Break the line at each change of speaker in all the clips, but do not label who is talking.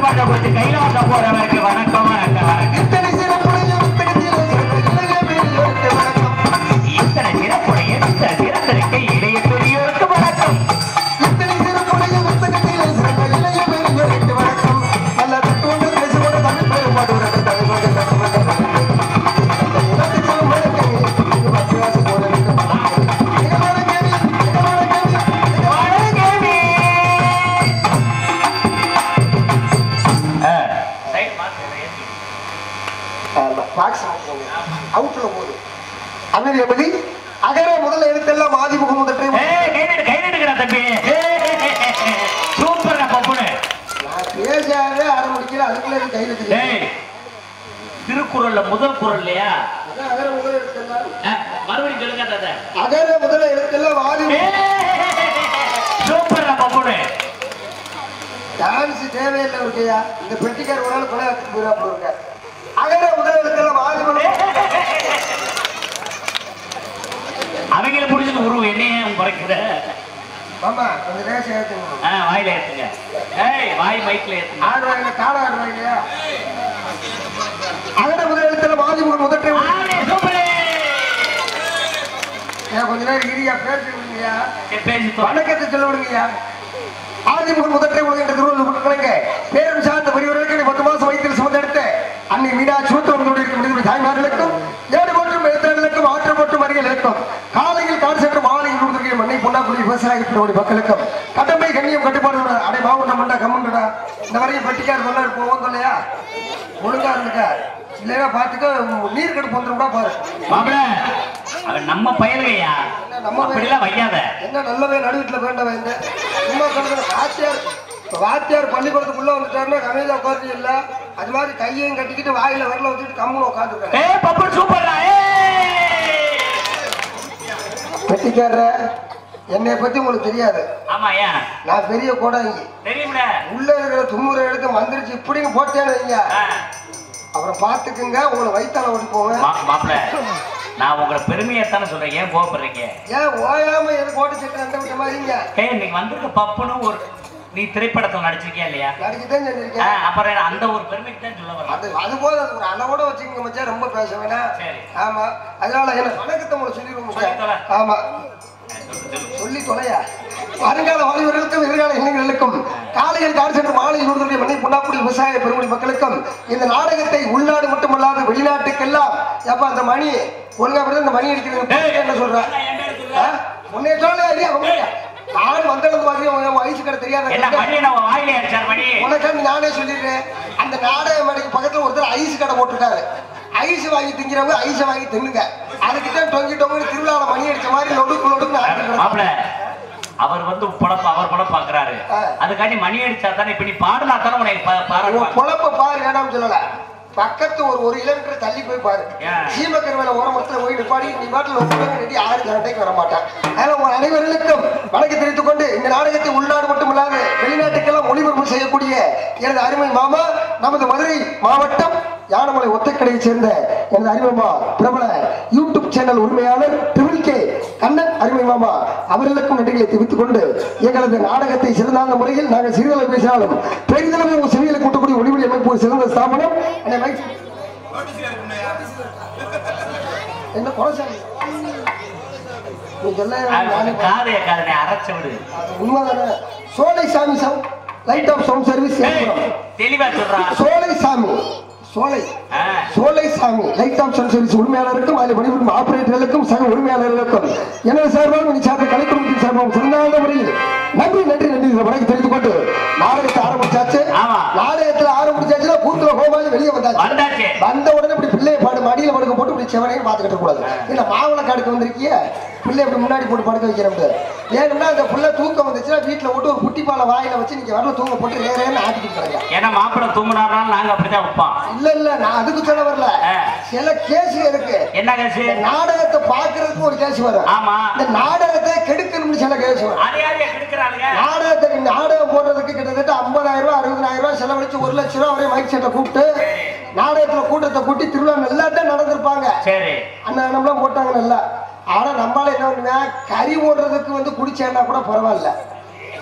பாட்டை கொடுத்து கையில வந்த போறவருக்கு வணக்கம் வணக்கம் வணக்கம்
இத்தனை சிறப்புடைய புத்தகத்திலே சிறந்த இளைஞர்களுக்கு வணக்கம்
இத்தனை சிறப்புடைய இந்த சிறந்திருக்க இளைய பெரியோருக்கு வணக்கம்
இத்தனை சிறப்புடைய புத்தகத்திலே சிறந்த இளைஞர்களுக்கு வணக்கம் நல்ல தத்துவங்கள் பேசுவோட தமிழ் பெரும்பாடு தலைமுறை
சைடு மாத்து
அவுட்ல போகுது அமைதி அமைதி அகர முதல்ல எழுத்தெல்லாம் ஆதிமுகம் முதற்றை
ஏய், கை நீட்டு, கை நீட்டுங்கடா தம்பி. சூப்பர்டா பப்புனு.
நான் பேசாத ஆரம்பிக்கல அதுக்குள்ள இது கையில் இருக்குது
டேய், திருக்குறள்ல முதல் குறள் இல்லையா
அதான் அகர முதல்ல எழுத்தெல்லாம்
அஹ், மறுபடியும் சொல்லுங்க தாத்தா.
அகர முதல்ல எழுத்தெல்லாம் ஆதிமுகம்
ஏய், சூப்பர்டா பப்புனு.
டான்ஸ் தேவையில்லை இருக்கையா இந்த பெட்டிக்கார ஒரு நாள் கொலை போயிடா போயிருக்க அகர முதல்ல எழுத்தெல்லாம் ஆதிமுகம்
அவங்கள பிடிச்சது உருவ என்னையே உன் குறைக்கிற
மாமா கொஞ்சம் நேரம் சேர்த்துங்க
ஆ, வாயில ஏத்துங்க ஏய் வாய் மைக்ல ஏத்துங்க
ஆடுவாங்க காலம் ஆடுவாங்க அகர முதல்ல எழுத்தெல்லாம் ஆதிமுகம் முதற்றை
ஆளே, சூப்பரு.
ஏன் கொஞ்ச நேரம் இரியா பேசி விடுங்கய்யா
சரி, பேசி தொலை.
வணக்கத்தை சொல்ல விடுங்கய்யா ஆதிமுகன் முதற்றை உலகின்ற திருவள்ளுவர் புட்கலங்க பேரும் சார்ந்த பெரியவர்களுக்கு நீ பத்து மாசம் வயிற்றில் சுமந்தெடுத்த அன்னை மீனா சூத்திரங்களோடு இருக்கும் விடுதலை தாய்மார்களுக்கும் ஏடு போற்றும் எழுத்தாளர்களுக்கும் ஆற்று போற்றும் அறிஞர்களுக்கும் காலையில் காடு சென்று மாலையில் கொடுத்திருக்கிற மண்ணை பொன்னாக்குடி விவசாய பிரிவுடைய மக்களுக்கும் கடமை கண்ணியம் கட்டுப்பாடு அடை மாவட்டம் மண்டா கம்முண்டா இந்த வரையும் பெட்டிக்கார் சொன்னார் போவோம் சொல்லையா ஒழுங்கா இருந்துக்க இல்லைன்னா பார்த்துக்க நீர் கடுப்பு வந்துரும்டா பாரு
மாப்பிள, அவன் நம்ம பயலுகையா
நம்ம
அப்படிலாம் வையாத
என்ன நல்லவே நடுவீட்டில் வேண்டாம் இந்த சும்மா சொல்றது வாத்தியார் இப்ப வாத்தியார் பள்ளிக்கூடத்துக்குள்ள வந்துட்டாருன்னா கமையில உட்காந்து இல்ல அது மாதிரி கையையும் கட்டிக்கிட்டு வாயில வரல வச்சுட்டு கம்முன்னு உட்காந்துருக்காரு
ஏய் பப்பு சூப்பர்டா ஏய்
வெட்டிக்கார என்னை பத்தி உங்களுக்கு தெரியாது
ஆமா ஏன்
நான் பெரிய கோடாங்கி
தெரியும்ல
உள்ள இருக்கிற தும்முறை எடுத்து மந்திரிச்சு இப்படின்னு போட்டேன்னு வைங்க
ஆ.
அப்புறம் பாத்துக்குங்க உங்களை வயித்தால ஓடி போவேன்
மா- மாப்பிள நான் உங்களை பெருமையத்தானே சொல்றேன் ஏன் கோவப்படுறீங்க
ஏன் ஓயாம எது கோட்டை சட்டை அந்த விட்ட மாதிரிங்க
ஏய் இன்னைக்கு வந்திருக்க பப்புன்னு ஒரு நீ திரைப்படத்துல நடிச்சிருக்கியா இல்லையா
நடிச்சுதான்
ஆ,
செஞ்சிருக்கேன்
அப்புறம் என்ன, அந்த ஒரு பெருமைக்கு தான் சொல்ல வரேன்
அது அது போல அது ஒரு அளவோட வச்சுக்கோங்க மச்சான் ரொம்ப பேச வேணாம்
சரி.
ஆமா அதனால என்ன வணக்கத்தை உங்களை சொல்லிடுவோம்
சொல்லி தொலை.
மச்சான் ஆமா சொல்லி தொலையா வருங்கால வாலிபர்களுக்கும் எதிர்கால இளைஞர்களுக்கும் காலையில் காடு சென்று மாலையில் விடுதலை மண்ணை புண்ணாக்குடி விவசாய பெருங்குடி மக்களுக்கும் இந்த நாடகத்தை உள்நாடு மட்டுமல்லாது வெளிநாட்டுக்கெல்லாம் ஏப்பா அந்த மணி ஒழுங்கா அப்படி இந்த மணி அடிக்கிறது என்ன சொல்றேன் உன்னை சொல்ல ஐயா உண்மையா நான் வந்தது மாதிரி உன் வயசு கடை
என்ன
தெரியாத
மணி நம்ம வாயிலே அடிச்சார் மணி
உனக்காண்டி நானே சொல்லிடுறேன் அந்த நாடக மேடைக்கு பக்கத்துல ஒருத்தர் ஐஸ் கடை போட்டிருக்காரு ஐஸ் வாங்கி திங்கிறவங்க ஐஸ் வாங்கி தின்னுங்க அதுக்கிட்ட டொங்கி டொங்கி திருவிழாவில் மணி அடிச்ச மாதிரி நொடுக்கு நொடுக்கு ஆடிட்டு
மாப்பிள அவர் வந்து படம் அவர் படம் பாக்குறாரு
ஆ.
அதுக்காண்டி மணி அடிச்சா தானே இப்ப நீ பாடலா தானே உனக்கு பா-
உன்
பாராட்டுவாங்க
பொழப்ப பாரு வேணாம்னு சொல்லல பக்கத்து ஒரு ஒரு கிலோமீட்டர் தள்ளி போய் பாரு
ஏன்?
சீமக்கருவேல ஓரமரத்துல போய் நிப்பாடி நீ பாட்டில் ஒன்று கட்டி ஆறு சண்டைக்கு வர மாட்டான் அதனால உங்கள் அனைவர்களுக்கும் வணக்கம் தெரிவித்துக் கொண்டு இந்த நாடகத்தை உள்நாடு மட்டுமில்லாது வெளிநாட்டுக்கெல்லாம் ஒளிபரப்பு செய்யக்கூடிய எனது அருமை மாமா நமது மதுரை மாவட்டம் யானமலை ஒத்தக்கடையை சேர்ந்த எனது அருமை மாமா பிரபல யூடியூப் சேனல் உரிமையாளர் ட்ரிபிள் கே கண்ணன் அருமை மாமா அவர்களுக்கும் நன்றிகளை தெரிவித்துக் கொண்டு எங்களது நாடகத்தை சிறந்த முறையில் நாங்கள் சிறிதளவு பேசினாலும் பெரிதளவு உங்கள் செவிகளை கூட்டக்கூடிய ஒளிவெளி அமைப்பு ஒரு சிறந்த ஸ்தாபனம் என்னை மைக் என்ன குறைச்சாங்க நீ சொல்ல நானே
காது காதனை அரைச்ச விடு
அது உண்மைதானே சோலை சாமி சம் லைட் ஆஃப் சவுண்ட் சர்வீஸ்
ஏய், தெளிவா சொல்றா
சோலை சாமி சோலை
ஆ,
Solai Sami light of sound service உரிமையாளருக்கும் அதில் பணிபுரியும் ஆபரேட்டர்களுக்கும் சக உரிமையாளர்களுக்கும் எனது சார்பாக மணி சார்ந்த கலைக்குழுமத்தின் சார்பாக சிறந்த முறையில் நன்றி நன்றி நன்றி இந்த வணக்கம் தெரிவித்துக் கொண்டு நாடகத்தை ஆரம்பிச்சாச்சு
ஆமா.
நாடகத்துல ஆரம்பிச்சாச்சுன்னா கூத்துல கோமாளி வெளியே வந்தாச்சு
வந்தாச்சு
வந்த உடனே இப்படி பிள்ளைய பாடு மடியில படுக்க போட்டு இப்படி செவனையும் பார்த்துக்கிட்டு கூடாது இல்ல மாவள காடுக்கு வந்திருக்கிய பிள்ளை இப்படி முன்னாடி போட்டு படுக்க வைக்கிறோம் ஏன்னா அந்த புள்ள தூக்கம் வந்துச்சுன்னா வீட்டுல போட்டு ஒரு குட்டி பாலை வாயில வச்சு நீங்க வரல தூங்க போட்டு ரேரேன்னு ஆட்டிக்கிட்டு கிடங்க
ஏன்னா மாப்பிள்ளை தூங்குனாருனாலும் நாங்க அப்படிதான் வைப்போம்
இல்ல இல்ல நான் அதுக்கு சொல்ல வரல
ஆ.
சில கேஸ் இருக்கு
என்ன கேசு
இந்த நாடகத்தை பாக்குறதுக்கு ஒரு கேஸ் வரும்
ஆமா
இந்த நாடகத்தை கெடுக்கணும்னு சில கேஸ் வரும்
அது யாரையா கெடுக்கிறாளுங்க
நாடகத்தை நாடகம் போடுறதுக்கு கிட்டத்தட்ட ஐம்பதாயிரம் ரூபாய் அறுபதாயிரம் ரூபாய் செலவழிச்சு ஒரு லட்சம் ரூபாய் வரையும் மைக் செட்டை கூப்பிட்டு நாடகத்துல கூட்டத்தை கூட்டி திருவிழா நல்லா தான் நடந்திருப்பாங்க
சரி
அன்னதானம்லாம் போட்டாங்க நல்லா ஆனா நம்மளால என்ன பண்ணுவேன் கறி ஓடுறதுக்கு வந்து குடிச்சேன்னா கூட பரவாயில்ல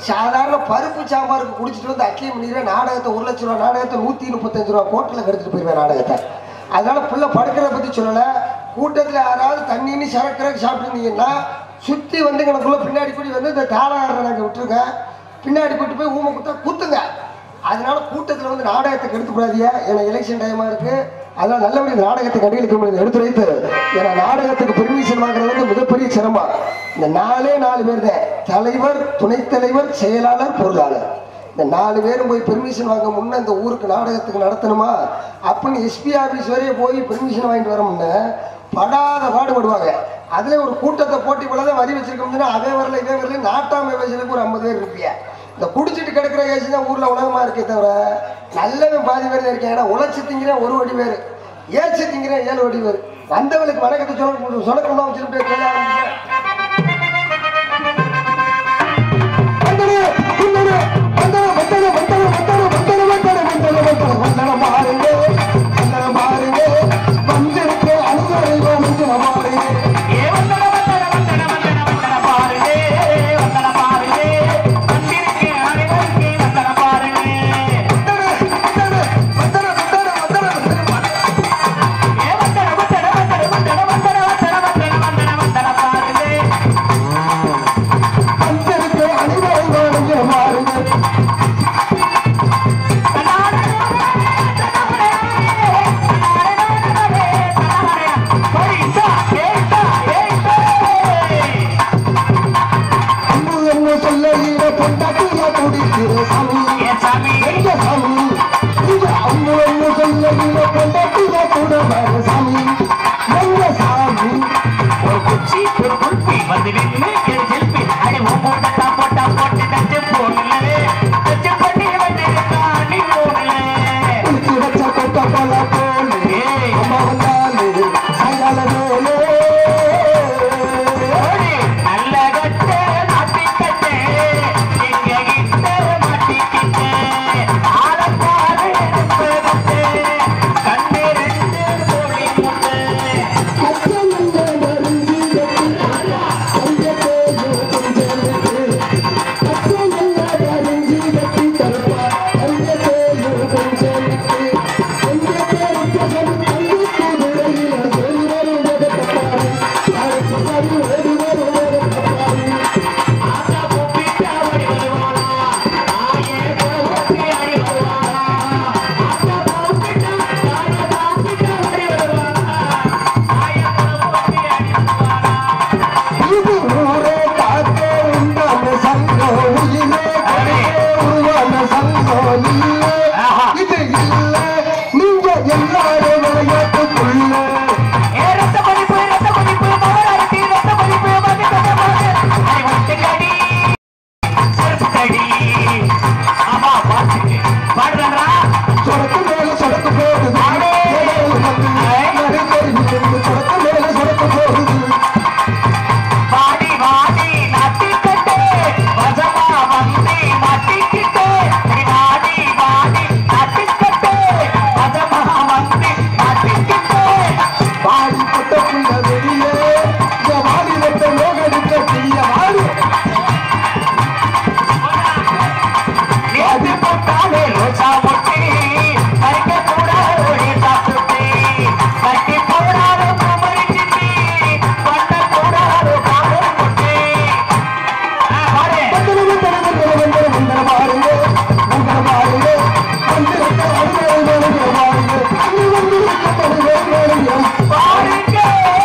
சாதாரண பருப்பு சாம்பாருக்கு குடிச்சிட்டு வந்து அக்கியம் பண்ணிடுவேன் நாடகத்தை ஒரு லட்ச ரூபா நாடகத்தை நூற்றி முப்பத்தஞ்சு ரூபா கோட்டில் கெடுத்துட்டு போயிடுவேன் நாடகத்தை அதனால புள்ள படுக்கிறத பற்றி சொல்லலை கூட்டத்தில் யாராவது தண்ணின்னு சரக்கிறக்கு சாப்பிட்டுருந்தீங்கன்னா சுற்றி வந்து எனக்குள்ள பின்னாடி கூடி வந்து இந்த தாளாடுற நாங்கள் விட்டுருக்கேன் பின்னாடி கூட்டி போய் ஊமை குத்தா குத்துங்க அதனால கூட்டத்தில் வந்து நாடகத்தை கெடுத்துக்கூடாதியா ஏன்னா எலெக்ஷன் டைமாக இருக்கு அதனால நல்லபடி இந்த நாடகத்தை கண்டிப்பாக முடியாது எடுத்து வைத்து ஏன்னா நாடகத்துக்கு பெர்மிஷன் வாங்குறது வந்து மிகப்பெரிய சிரமம் இந்த நாலே நாலு பேர் தான் தலைவர் துணைத் தலைவர் செயலாளர் பொருளாளர் இந்த நாலு பேரும் போய் பெர்மிஷன் வாங்க முன்ன இந்த ஊருக்கு நாடகத்துக்கு நடத்தணுமா அப்படின்னு எஸ்பி ஆஃபீஸ் வரைய போய் பெர்மிஷன் வாங்கிட்டு வர முன்ன படாத பாடுபடுவாங்க அதுல ஒரு கூட்டத்தை போட்டி போல தான் வரி வச்சிருக்கோம்னா அவன் வரல இவன் வரல நாட்டாமை வயசுக்கு ஒரு ஐம்பது பேர் இருப்பிய இந்த குடிச்சிட்டு கிடக்கிற கேஸ் தான் ஊர்ல உலகமா இருக்கே தவிர நல்லவன் பாதி பேர் தான் இருக்கேன் ஏன்னா உழைச்சி திங்கிறேன் ஒரு வடி பேர் ஏச்சு திங்கிறேன் ஏழு வடி பேர் வந்தவளுக்கு வணக்கத்தை சொல்ல சொலக்கம்லாம் வச்சுட்டு கேட்க ஆரம்பிச்சேன் வந்தனே, வந்தனே, வந்தனே, வந்தனே, வந்தனே, வந்தனே, வந்தனே, வந்தனே, வந்தனே, வந்தனே, வந்தனே பாருங்க, வந்தனே பாருங்க, வந்திருக்க அனுசரிங்க, வந்தனே பாருங்க.
ஏ வந்தன வந்தன வந்தன வந்தன வந்தன பாருங்க வந்தன பாருங்க வந்திருக்கே அனைவருக்கே வந்தன பாருங்க
வந்தனே, வந்தனே, வந்தனே, வந்தனே, வந்தனே, வந்தனே பாருங்க.
ஏ வந்தன வந்தன வந்தன வந்தன வந்தன வந்தன வந்தன வந்தன வந்தன பாருங்க
வந்திருக்க அனைவரையும் வணங்குற பாருங்க. அன்பு என்ன சொல்ல ஈர பொண்டாட்டியா குடிக்கிற சாமி எங்க சாமி இது அம்மு அம்மு சொல்ல ஈர பொண்டாட்டியா கூட வர சாமி எங்க சாமி குளிச்சு வச்ச கொட்ட பல போல அம்மா வந்தாலே சாயங்கால வேலே இது ஊரே காக்க உண்டான சங்கம் உயிரே கரையே உருவான சங்கம் இல்ல இது இல்ல நீங்க எல்லாரும் விளையாட்டுக்குள்ள சொடக்கு மேல சொடக்கு போகுது ஏழு வந்து நடுத்தெரு இருந்து சொடக்கு மேல சொடக்கு போகுது
வாடி வாடி நட்டிக்கிட்டு வசமா வந்து மாட்டிக்கிட்டு வாடி வாடி நட்டிக்கிட்டு வசமா வந்து மாட்டிக்கிட்டு
வாடி பட்ட புள்ள வெளியே இந்த வாடி வெட்ட லோகடிக்க பெரிய வாடி
நேத்து போட்டாலே ரோசா முட்டி பறிக்க கூடாது சாப்பிட்டு கட்டி போடாது குமரி சிட்டி பண்ண கூடாது காதல் முட்டி பாரு
வந்தன வந்தன வந்தன வந்தன வந்தன பாருங்க வந்தன பாருங்க வந்திருக்க அடிமையை வேணுங்கிற பாருங்க அங்கு வந்திருக்க தடுவை வேணுங்கிற
பாருங்க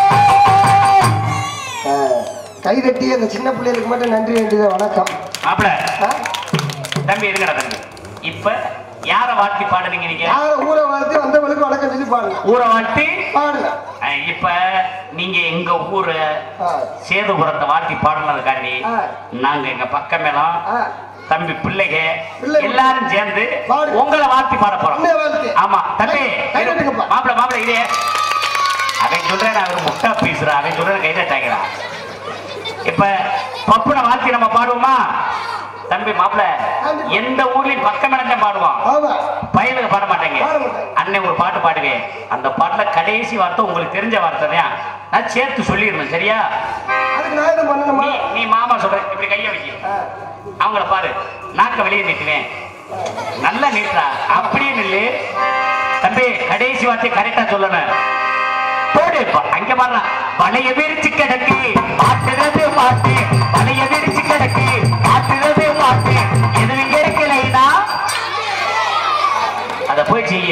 கைதட்டி அந்த சின்ன பிள்ளைகளுக்கு மட்டும் நன்றி வேண்டியது வணக்கம்
மாப்பிள
ஆ?
தம்பி இருக்கிற தம்பி இப்ப யார வாழ்த்தி பாடுறீங்க நீங்க
யார ஊரை வாழ்த்து வந்தவங்களுக்கு வணக்கம் சொல்லி பாடலாம்
ஊரை வாழ்த்தி
பாடலாம்
அஹ், இப்ப நீங்க எங்க ஊரு
ஆ.
சேதுபுரத்தை வாழ்த்தி பாடுனதுக்காண்டி
ஆ.
நாங்க எங்க பக்கமெல்லாம்
ஆ.
தம்பி பிள்ளைக
பிள்ளைங்க.
எல்லாரும் சேர்ந்து
பாடு.
உங்களை வாழ்த்தி பாட போறோம்
உன்னை வாழ்த்து.
ஆமா தம்பி
கை- கை தட்டுங்கப்பா.
மாப்பிள மாப்பிள இதே அவன் சொல்றேன் அவர் முட்டா பேசுறான் அவன் சொல்றேன் கை தட்டாங்கிறான் இப்ப பப்புன வாழ்த்தி நம்ம பாடுவோமா தம்பி மாப்பிள எந்த ஊர்லயும் பக்கம் இடம் பாடுவான்
ஆமா
பையனுக்கு பாட மாட்டேங்க
பாட மாட்டேன்.
அண்ணன் ஒரு பாட்டு பாடுவேன் அந்த பாட்டுல கடைசி வார்த்தை உங்களுக்கு தெரிஞ்ச வார்த்தை தான் நான் சேர்த்து சொல்லிடுறேன் சரியா
அதுக்கு நான் என்ன பண்ணணுமா
நீ நீ மாமா சொல்ற இப்படி கைய வச்சு
ஆ.
அவங்கள பாரு நாக்க வெளியே நீட்டுவேன் நல்லா நீட்டா அப்படியே நில்லு தம்பி கடைசி வார்த்தை கரெக்டா சொல்லணும் போடு ப- அங்க பாரு பழைய விரிச்சு கிடக்கு மாட்டுறது மாட்டு பழைய விரிச்சு கிடக்கு மாட்டுறது மாட்டு எதுவும் கிடைக்கலைனா அத போய் செய்ய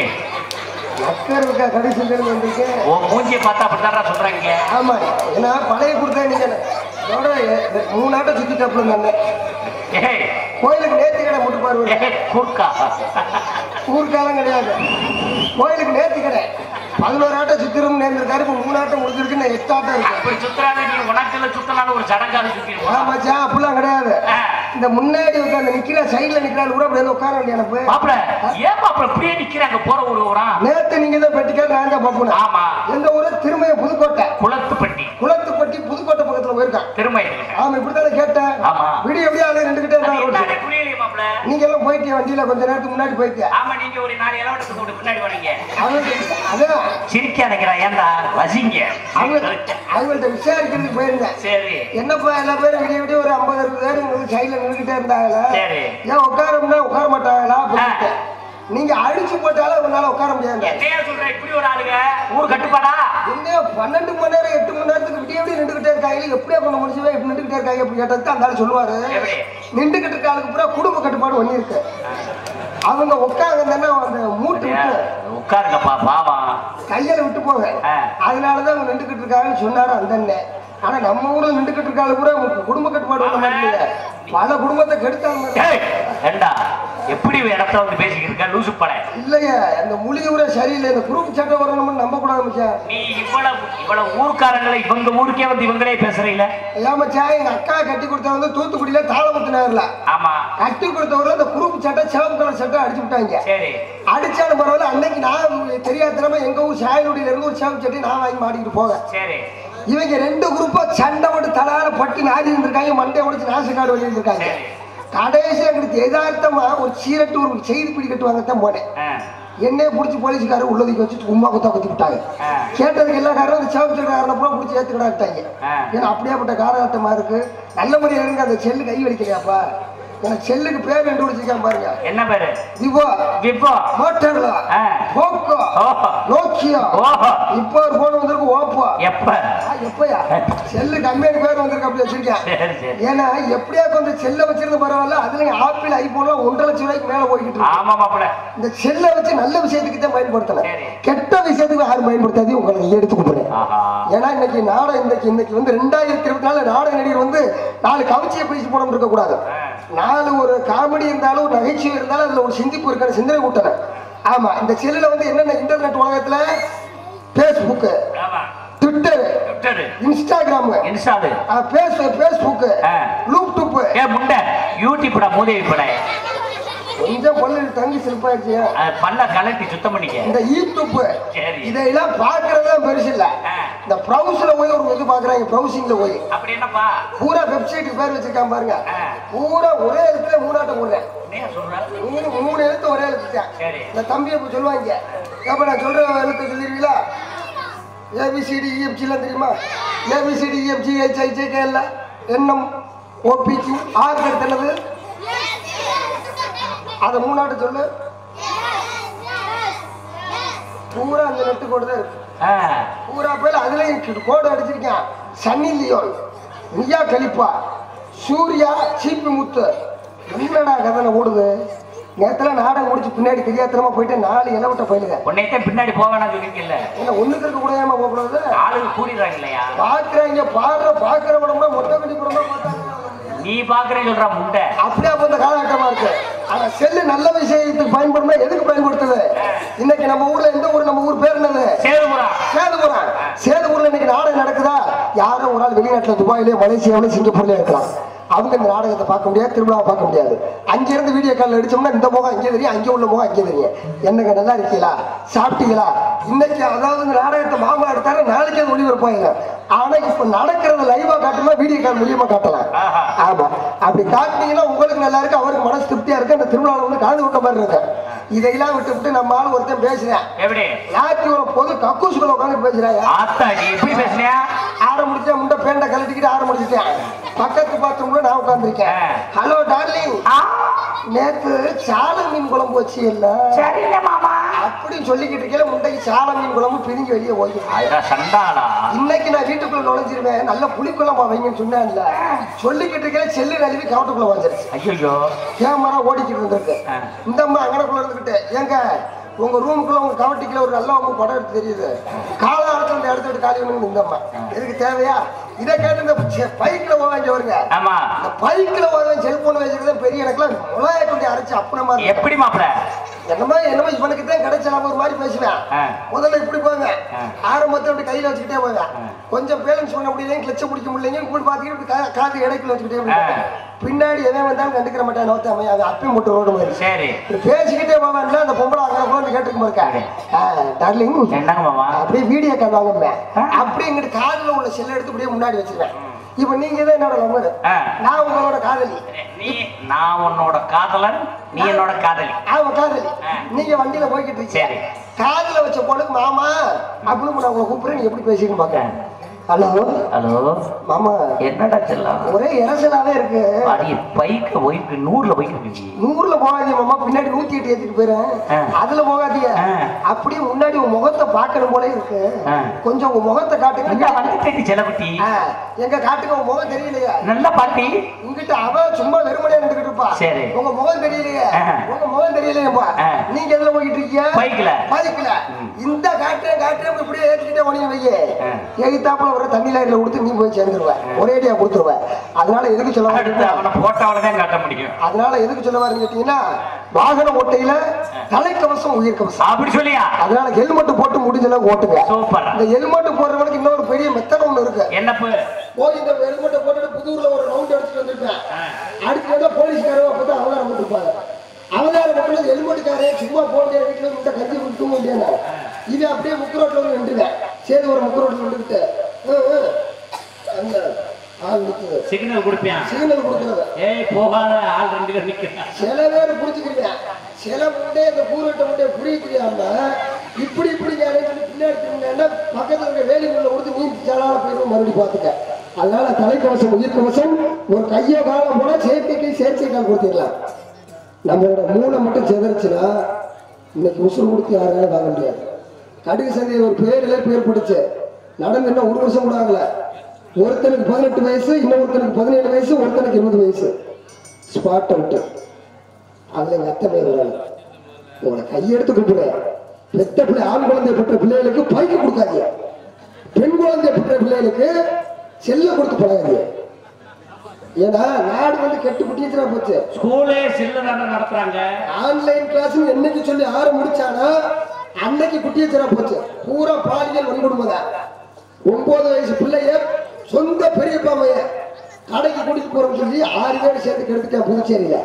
மக்கள் இருக்கா கடைசியில் இருந்து வந்திருக்கேன்
உன் மூஞ்சியை பார்த்தா அப்படித்தான்டா சொல்றாங்க
ஆமா ஏன்னா பழைய கொடுத்தா நீங்க இதோட எ- மூணு ஆட்டம் சுத்தி தப்புல இருந்தாங்க
ஏய்
கோயிலுக்கு நேர்த்தி கடை முட்டு பாருங்க
ஏய், கூர்க்கா
ஊருக்காலம் கிடையாது கோயிலுக்கு நேர்த்தி கடை பதினோரு ஆட்டம் சுத்திரும் நேர்ந்திருக்காரு இப்ப மூணு ஆட்டம் முடிஞ்சிருக்கு நான் எட்டு ஆட்டம் இருக்கு
அப்படி சுத்துறாங்க நீ உனக்குள்ள சுத்தினாலும் ஒரு சடங்காக சுத்திருப்பா
ஆமாச்சா அப்படிலாம் கிடையாது இந்த முன்னாடி உட்காந்து நிக்கிற சைடுல நிக்கிறாள் கூட அப்படி வந்து உட்கார வேண்டிய எனக்கு
மாப்பிள ஏன் மாப்பிள இப்படியே நிக்கிறாங்க போற ஊர் ஊரா
நேத்து நீங்க தான் பெட்டிக்கா நான் தான் பாப்பேன்
ஆமா
எந்த ஊரு திருமய புதுக்கோட்டை
குளத்துப்பட்டி
குளத்துப்பட்டி புதுக்கோட்டை பக்கத்துல போயிருக்கான்
திருமயம்
ஆமா இப்படித்தானே கேட்டேன்
ஆமா.
விடிய விடிய ஆளு ரெண்டு கிட்டே இருந்தா ரோட்ல.
புரியலையே மாப்பிள
நீங்க எல்லாம் போயிட்டிய வண்டியில கொஞ்ச நேரத்துக்கு முன்னாடி போயிட்டியா
ஆமா நீங்க ஒரு நாலு இலவட்டத்துக்கு விட்டு பின்னாடி வரீங்க
அவங்க அதான்
சிரிக்காதீங்களா ஏன்டா வசிங்க
அவங்க அவங்கள்ட்ட விசாரிக்கிறதுக்கு போயிருந்தேன்
சரி
என்னப்பா எல்லா பேரும் விடிய விடிய ஒரு ஐம்பது அறுபது பேர் உங்களுக்கு சைடுல நின்றுகிட்டே இருந்தாங்களா
சரி.
ஏன் உட்காரம்னா உட்கார மாட்டாங்களா அப்படின்ட்டு. நீங்க அடிச்சு போட்டாலும் உங்களால உட்கார முடியாது
என்னையா சொல்ற இப்படி ஒரு ஆளுங்க ஊர் கட்டுப்பாடா
என்ன பன்னெண்டு மணி நேரம் எட்டு மணி நேரத்துக்கு விடிய விடிய நின்றுகிட்டே இருக்காங்க எப்படியா பண்ண முடிச்சுவே இப்படி நின்றுகிட்டே இருக்காங்க அப்படி கேட்டதுக்கு அந்த ஆளு சொல்லுவாரு
எப்படி?
நின்றுகிட்டு இருக்க ஆளுக்கு பூரா குடும்ப கட்டுப்பாடு ஒண்ணு இருக்கு அவங்க உட்காங்க அந்த மூட்டு விட்டு
உட்காருங்கப்பா பாவம்
கையில விட்டு போங்க
ஆ.
அதனாலதான் அவங்க நின்றுகிட்டு இருக்காங்கன்னு சொன்னாரு அந்த அண்ணன் ஆனா நம்ம ஊர்ல நின்றுகிட்டு இருக்காங்க கூட குடும்ப கட்டுப்பாடு ஒண்ணு மாட்டேங்குது பல குடும்பத்தை கெடுத்தாங்க
ஏய், ஏண்டா எப்படி இடத்த வந்து பேசிக்கிட்டு இருக்க லூசு பட
இல்லையே அந்த மொழியூரே சரியில்லை இந்த குரூப் சட்டை வரணும்னு நம்ப கூடாது மச்சான்
நீ இவ்வளவு இவ்வளவு ஊர்க்காரங்களை இவங்க ஊருக்கே வந்து இவங்களே பேசுறீங்கள
ஏன் மச்சான் எங்க அக்கா கட்டி கொடுத்த வந்து தூத்துக்குடியில தாளமுத்து நேரில்
ஆமா
கட்டி கொடுத்தவரை அந்த குரூப் சட்டை சிவப்பு கலர் சட்டை அடிச்சு விட்டாங்க
சரி
அடிச்சாலும் பரவாயில்ல அன்னைக்கு நான் தெரியாதனமா எங்க ஊர் சாயலுடியில இருந்து ஒரு சிவப்பு சட்டை நான் வாங்கி மாட்டிக்கிட்டு போவேன்
சரி
இவங்க ரெண்டு குரூப்பா சண்டை போட்டு தலால பட்டு நாடி இருந்திருக்காங்க மண்டை உடைச்சு நாசக்காடு வழி இருந்திருக்காங்க
சரி.
கடைசி எங்களுக்கு யதார்த்தமா ஒரு சீரட்டு ஒரு செய்தி பிடி கட்டுவாங்க தான் போனேன்
ஆ,
என்னைய பிடிச்சி போலீஸ்காரர் உள்ளதுக்கு வச்சுட்டு உமா குத்தா குத்தி விட்டாங்க
ஆ.
கேட்டதுக்கு எல்லா காரணம் அந்த சிவப்பு சட்டை காரனை பூரா பிடிச்சி ஏத்துக்கிடாட்டாங்க
ஆ.
ஏன்னா அப்படியேப்பட்ட காரகட்டமா இருக்கு நல்ல முறையில் இருக்கு அந்த செல்லு கை வலிக்கலையாப்பா எனக்கு செல்லுக்கு பேர் கண்டுபிடிச்சிருக்கேன் பாருங்க
என்ன பேரு
விவோ
விப்போ
மோட்டர்லா
ஆ.
போக்கோ
ஓஹோ
நோக்கியா
ஓஹோ
இப்போ ஒரு போன் வந்திருக்கு ஓப்போ
எப்ப
ஆ, எப்பயா செல்லு கம்பெனி பேர் வந்திருக்கு அப்படி வச்சிருக்கேன்
சரி சரி
ஏன்னா எப்படியா கொஞ்சம் செல்ல வச்சிருந்த பரவாயில்ல அதுல ஆப்பிள் ஐபோன்லாம் ஒன்றரை லட்சம் ரூபாய்க்கு மேல போய்கிட்டு இருக்கு
ஆமா மாப்பிள
இந்த செல்லை வச்சு நல்ல விஷயத்துக்கு தான் பயன்படுத்தலாம்
சரி.
கெட்ட விஷயத்துக்கு யாரும் பயன்படுத்தாது உங்களுக்கு எடுத்து கொடுக்குறேன்
ஆஹா
ஏன்னா இன்னைக்கு நாடகம் இன்னைக்கு இன்னைக்கு வந்து ரெண்டாயிரத்தி இருபத்தி நாலு நாடக நடிகர் வந்து நாலு கவிச்சியை பேசி போடாம இருக்க கூடாது நாலு ஒரு காமெடி இருந்தாலும் ஒரு நகைச்சுவை இருந்தாலும் அதுல ஒரு சிந்திப்பு இருக்கான சிந்தனை கூட்டணும் ஆமா இந்த செல்லுல வந்து என்னென்ன இன்டர்நெட் உலகத்துல பேஸ்புக்
ஆமா
ட்விட்டர்
ட்விட்டரு
இன்ஸ்டாகிராம்
இன்ஸ்டாலு
பேஸ் பேஸ்புக்
ஆ.
யூடியூப்
ஏ முண்டை யூடியூப்டா மூதேவி பட
கொஞ்சம் பல்லு தங்கி சிறப்பாயிடுச்சு
பல்ல கலட்டி சுத்தம் பண்ணிக்க
இந்த யூடியூப்
சரி.
இதையெல்லாம் பாக்குறதுலாம் பெருசு இல்ல
ஆ.
இந்த ப்ரௌஸ்ல போய் ஒரு இது பாக்குறாங்க ப்ரௌசிங்ல போய்
அப்படி என்னப்பா
பூரா வெப்சைட்டுக்கு பேர் வச்சிருக்கான் பாருங்க
ஆ.
பூரா ஒரே எழுத்துல மூணாட்டம் போடுறேன்
என்ன சொல்ற
மூணு மூணு எழுத்து ஒரே எழுத்து தான்
சரி
இந்த தம்பி இப்ப சொல்லுவாங்க அப்ப நான் சொல்ற எழுத்து சொல்லிருவீங்களா ஏபிசிடி இஎஃப்ஜிலாம் தெரியுமா ABCD EFG HIJKL NM OPQ R அடுத்து என்னது அதை மூணாட்டம் சொல்லு பூரா அந்த நெட்டு கோடு தான் இருக்கு
ஆ,
பூரா பேர் அதுலயும் கோடு அடிச்சிருக்கேன் சன்னி லியோன் மியா கலிப்பா சூர்யா சீப்பி முத்து என்னடா கதனை ஓடுது நேத்துல நாடகம் முடிச்சு பின்னாடி தெரியாத்தனமா போயிட்டு நாலு இலவட்ட பயிலுங்க
உன்னைத்தான் பின்னாடி போக வேணாம் சொல்லிருக்கல
என்ன ஒண்ணுக்கு இருக்க கூடாம போகக்கூடாது
ஆளுங்க கூடிடுறாங்க இல்லையா
பாக்குறாங்க பாடுற பாக்குற படம்னா மொட்டை கட்டி படமா பார்த்தாங்க
நீ பாக்குறேன்னு சொல்ற முண்டை
அப்படியே அப்ப இந்த காலகட்டமா இருக்கு ஆனா செல்லு நல்ல விஷயத்துக்கு பயன்படுமா எதுக்கு பயன்படுத்துது இன்னைக்கு நம்ம ஊர்ல எந்த ஊர் நம்ம ஊர் பேர் என்னது
சேதுபுரா
சேதுபுரம் சேதுபுரில் இன்னைக்கு நாடகம் நடக்குதா யாரோ ஒரு ஆள் வெளிநாட்டுல துபாயிலே மலேசியாவிலே சிங்கப்பூர்ல இருக்கலாம் அவங்க இந்த நாடகத்தை பார்க்க முடியாது திருவிழாவை பார்க்க முடியாது அங்க இருந்து வீடியோ கால் அடிச்சோம்னா இந்த முகம் அங்கே தெரியும் அங்கே உள்ள முகம் அங்கே தெரியும் என்னங்க நல்லா இருக்கீங்களா சாப்பிட்டீங்களா இன்னைக்கு அதாவது இந்த நாடகத்தை மாமா எடுத்தாரு நாளைக்கு அது ஒளிபரப்பாங்க ஆனா இப்ப நடக்கிறத லைவா காட்டுமா வீடியோ கால் மூலியமா காட்டலாம்
ஆஹா.
ஆமா அப்படி காட்டினீங்கன்னா உங்களுக்கு நல்லா இருக்கு அவருக்கு மனசு திருப்தியா இருக்கு அந்த திருவிழாவில் வந்து கலந்து கொண்ட மாதிரி இருக்கு இதையெல்லாம் விட்டு விட்டு நம்ம ஆள் ஒருத்தன் பேசுறேன்
எப்படி
ஞாயிற்று ஒரு பொது கக்கூசுக்குள்ள உட்காந்து பேசுறாங்க
ஆத்தா நீ எப்படி பேசுனியா
ஆற முடிச்சா முண்டை பேண்டை கழட்டிக்கிட்டு ஆற முடிச்சிட்டேன் பக்கத்து பாத்ரூம்ல நான் உட்கார்ந்திருக்கேன்
ஆ.
ஹலோ டார்லிங் நேத்து சால மீன் குழம்பு வச்சு இல்ல
சரியில்லை மாமா
அப்படின்னு சொல்லிக்கிட்டு இருக்கேன் முண்டைக்கு சால மீன் குழம்பு பிரிஞ்சு வெளியே ஓகி
அதான் சண்டாளா
இன்னைக்கு நான் வீட்டுக்குள்ள நுழைஞ்சிருவேன் நல்ல புளிக்குழம்பா வைங்கன்னு சொன்னேன்ல சொல்லிக்கிட்டு இருக்கேன் செல்லு நழுவி கவட்டுக்குள்ள வந்துருச்சு
ஐயோ
கேமரா ஓடிக்கிட்டு இருந்திருக்கு
ஆ.
இந்த அம்மா அங்கனக்குள்ள இருந்துகிட்டு ஏங்க உங்க ரூமுக்குள்ள உங்க கவட்டிக்குள்ள ஒரு நல்ல உங்க படம் எடுத்து தெரியுது காலாரத்துல இந்த இடத்த விட்டு காலி பண்ணு இந்த அம்மா எதுக்கு தேவையா இதை கேட்டு இந்த பைக்ல போவாங்க வருங்க
ஆமா
இந்த பைக்ல போவேன் செல்போன் வச்சுக்கிறத பெரிய எனக்குலாம் முளைய கொண்டு அரைச்சு அப்பனமா இருக்கு.
எப்படி மாப்பிள
என்னமோ என்னமோ இவனுக்கு தான் கிடைச்ச நம்ம ஒரு மாதிரி பேசுவேன்
ஆ.
முதல்ல இப்படி போங்க
ஆ.
ஆரம்பத்தை அப்படி கையில வச்சுக்கிட்டே போங்க
ஆ.
கொஞ்சம் பேலன்ஸ் பண்ண முடியல கிளச்ச பிடிக்க முடியலைங்க இப்படி பாத்தீங்கன்னா இப்படி கா- காத்து இடைக்குள்ள வச்சுக்கிட்டே இப்படி
ஆ.
போங்க. பின்னாடி எவன் வந்தாலும் கண்டுக்கிற மாட்டான் நோத்த அவன் அவன் அப்பயும் போட்டு ரோடு மாதிரி
சரி
இப்படி பேசிக்கிட்டே போவேன்ல அந்த பொம்பளை அங்கே போய் கேட்டுக்க இருக்கா டார்லிங்
என்னங்க மாமா
அப்படியே வீடியோ கால் வாங்க
ஆ.
அப்படியே எங்கிட்ட காதுல உள்ள செல்ல எடுத்து அப்படியே முன்னாடி வச்சிருவேன் இப்ப நீங்க தான் என்னோட லவர்
ஆ.
நான் உங்களோட காதலி
நீ நான் உன்னோட காதலன் நீ என்னோட காதலி
ஆமா காதலி
ஆ.
நீங்க வண்டியில போய்கிட்டு இருக்கீங்க
சரி.
காதுல வச்ச பொண்ணுக்கு மாமா அப்படின்னு நான் உங்களை கூப்பிடுறேன் நீ எப்படி பேசிக்கணும் பாக்க ஹலோ
ஹலோ
மாமா
என்னடா செல்லம்
ஒரே இறசலாவே இருக்கு
அடி பைக்க போயிட்டு நூறுல போயிட்டு இருக்கு
நூறுல போகாதீங்க மாமா பின்னாடி நூத்தி எட்டு ஏத்திட்டு போயிறேன்
ஆ.
அதுல போகாதீங்க
ஆ.
அப்படியே முன்னாடி உங்க முகத்தை பார்க்கணும் போல இருக்கு
ஆ.
கொஞ்சம் உங்க முகத்தை காட்டுங்க
இங்க வந்துட்டு செலவுட்டி
ஆ, எங்க காட்டுங்க உங்க முகம் தெரியலையா
நல்ல பாட்டி
உங்ககிட்ட அவ சும்மா வெறுமனே நின்றுகிட்டு இருப்பா
சரி.
உங்க முகம் தெரியலையே
ஆ.
உங்க முகம் தெரியலையேப்பா
ஆ.
நீங்க எதுல போயிட்டு இருக்கீங்க
பைக்ல.
பைக்ல இந்த காட்டுறேன் காட்டுறேன் இப்படியே ஏத்திக்கிட்டே ஓடி வையே
ஆ.
எகித்தாப்புல ஒரு தண்ணி லைன்ல கொடுத்து நீ போய் சேர்ந்துருவ ஒரேடியா கொடுத்துருவ அதனால எதுக்கு சொல்ல
அடுத்து
வரீங்க
அவனை போட்டோவில் தான் காட்ட முடியும்
அதனால எதுக்கு சொல்ல வரீங்க கேட்டீங்கன்னா வாகன ஓட்டையில தலைக்கவசம் உயிர் கவசம்
அப்படி சொல்லியா
அதனால ஹெல்மெட் போட்டு முடிஞ்ச அளவுக்கு ஓட்டுங்க
சூப்பர்
இந்த ஹெல்மெட் போடுறவனுக்கு இன்னொரு பெரிய மெத்தட் ஒண்ணு இருக்கு
என்னப்பு
போய் இந்த ஹெல்மெட்டை போட்டுட்டு புதூர்ல ஒரு ரவுண்ட் அடிச்சுட்டு வந்திருப்பேன் அடுத்து வந்து போலீஸ்காரங்க அப்பதான் அவதாரம் போட்டுருப்பாங்க அவதாரம் போட்டு ஹெல்மெட்டுக்காரே சும்மா போட்டு வீட்டுல முட்டை கஞ்சி குடிக்க தூங்க முடியாது இது அப்படியே முக்கு ரோட்ல வந்து நின்றுவேன் சரி ஒரு முக்கு ரோட்ல நின்றுக்கிட்டு ஆ, ஆ, அந்த ஆள் நிற்குது
சிக்னல் கொடுப்பேன்
சிக்னல் கொடுக்குறது
ஏய் போகாத ஆள் ரெண்டு பேர் நிக்கிறான்
சில பேர் புடிச்சுக்கிறீங்க சில முண்டே இந்த பூரட்ட முண்டே புரிய தெரியாம இப்படி இப்படி யாரையும் சொல்லி பின்னாடி திரும்பினா பக்கத்துல இருக்க வேலி முள்ள கொடுத்து நீ சேலால போயிடும் மறுபடியும் பார்த்துக்க அதனால தலைக்கவசம் உயிர் கவசம் ஒரு கையை காலம் போல செயற்கைக்கு செயற்கை கால் கொடுத்துடலாம் நம்மளோட மூளை மட்டும் செதறிச்சுன்னா இன்னைக்கு உசுறு கொடுத்து யாராலும் வாங்க முடியாது கடுகு சந்தையில் ஒரு பேர்ல பேர் பிடிச்சு நடந்து இன்னும் ஒரு வருஷம் கூட ஆகல ஒருத்தனுக்கு பதினெட்டு வயசு இன்னொருத்தனுக்கு பதினேழு வயசு ஒருத்தனுக்கு இருபது வயசு ஸ்பாட் அவுட் அதுல எங்க அத்தை பேர் வராங்க உங்களை கையெடுத்து கூப்பிடுறேன் பெத்த பிள்ளை ஆண் குழந்தை பெற்ற பிள்ளைகளுக்கு பைக்கு கொடுக்காதீங்க பெண் குழந்தை பெற்ற பிள்ளைகளுக்கு செல்ல கொடுத்து பழகாதீங்க ஏன்னா நாடு வந்து கெட்டு குட்டியச்சுனா போச்சு
ஸ்கூலே சில்லு தானே நடத்துறாங்க
ஆன்லைன் கிளாஸ் என்னைக்கு சொல்லி ஆறு முடிச்சானா அன்னைக்கு குட்டியச்சரா போச்சு பூரா பாலியல் வன்கொடுமை தான் ஒன்பது வயசு பிள்ளைய சொந்த பெரியப்பா மையன் கடைக்கு கூட்டிட்டு போறோம்னு சொல்லி ஆறு பேர் சேர்த்து கெடுத்துட்டான் புதுச்சேரியில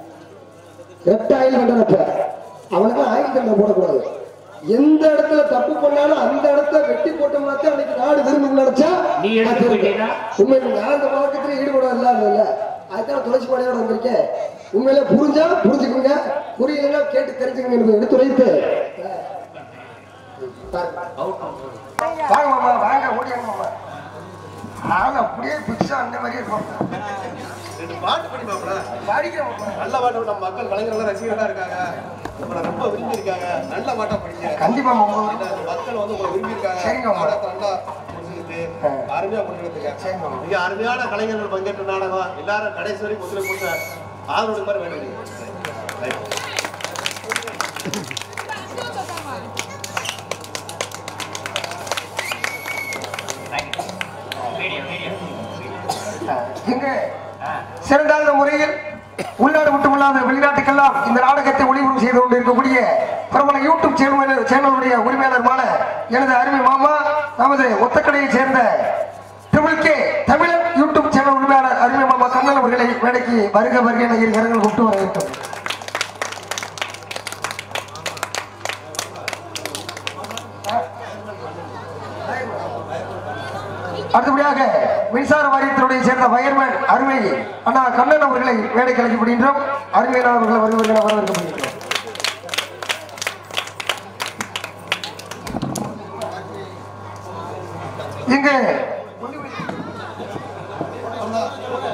ரெட்டாயில் தண்டனைப்ப அவனுக்கு ஆயுள் தண்டனை போடக்கூடாது எந்த இடத்துல தப்பு பண்ணாலும் அந்த இடத்த வெட்டி போட்டோம்னா தான் அன்னைக்கு நாடு திரும்பி நினைச்சா
நீ எடுத்து போயிட்டீங்கன்னா?
உண்மையில நான் அந்த பழக்கத்துல ஈடுபட இல்லாம இல்ல அதுதான் துளசி பாடையோட வந்திருக்கேன் உண்மையில புரிஞ்சா புரிஞ்சுக்குங்க புரியலன்னா கேட்டு தெரிஞ்சுக்கங்க எனக்கு எடுத்து வைத்து வாங்க மாமா வாங்க ஓடியாங்க மாமா நான் அப்படியே பிக்ஸா அந்த மாதிரியே இருப்போம்
ரெண்டு பாட்டு பண்ணி பாப்பல
படிக்கிறேன் மாமா
நல்ல பாட்டு நம்ம மக்கள் கலைஞர்கள் ரசிகர்களா இருக்காங்க உங்களை ரொம்ப விரும்பி இருக்காங்க நல்ல பாட்டா படிங்க
கண்டிப்பா மாமா
இந்த மக்கள் வந்து உங்களை விரும்பி இருக்காங்க
சரிங்க மாமா.
நாடகத்தை நல்லா புரிஞ்சுக்கிட்டு அருமையா பண்ணிட்டு
சரிங்க மாமா.
மிக அருமையான கலைஞர்கள் பங்கேற்ற நாடகம் எல்லாரும் கடைசி வரைக்கும் ஒத்துழைப்பு கொடுத்த ஆதரவு மாதிரி வேண்டியது
இங்கு சிறந்தாழ்ந்த முறையில் உள்நாடு மட்டுமல்லாத வெளிநாட்டுக்கெல்லாம் இந்த நாடகத்தை ஒளிபரப்பு செய்து கொண்டு இருக்கக்கூடிய பிரபல யூடியூப் சேனல் சேனலுடைய உரிமையாளருமான எனது அருமை மாமா நமது ஒத்தக்கடையைச் சேர்ந்த triple K Tamilan YouTube channel உரிமையாளர் அருமை மாமா கண்ணன் அவர்களை வேலைக்கு வருக வருக என இரு கரங்கள் கூப்பிட்டு வர வேண்டும் அடுத்தபடியாக மின்சார வாரியத்தினுடைய சேர்ந்த வயர்மேன் அருமை அண்ணா கண்ணன் அவர்களை வேலை கலைக்கப்படுகின்றோம் அருமையான அவர்களை வருவர்கள் வரவேற்கப்படுகின்றோம் இங்கு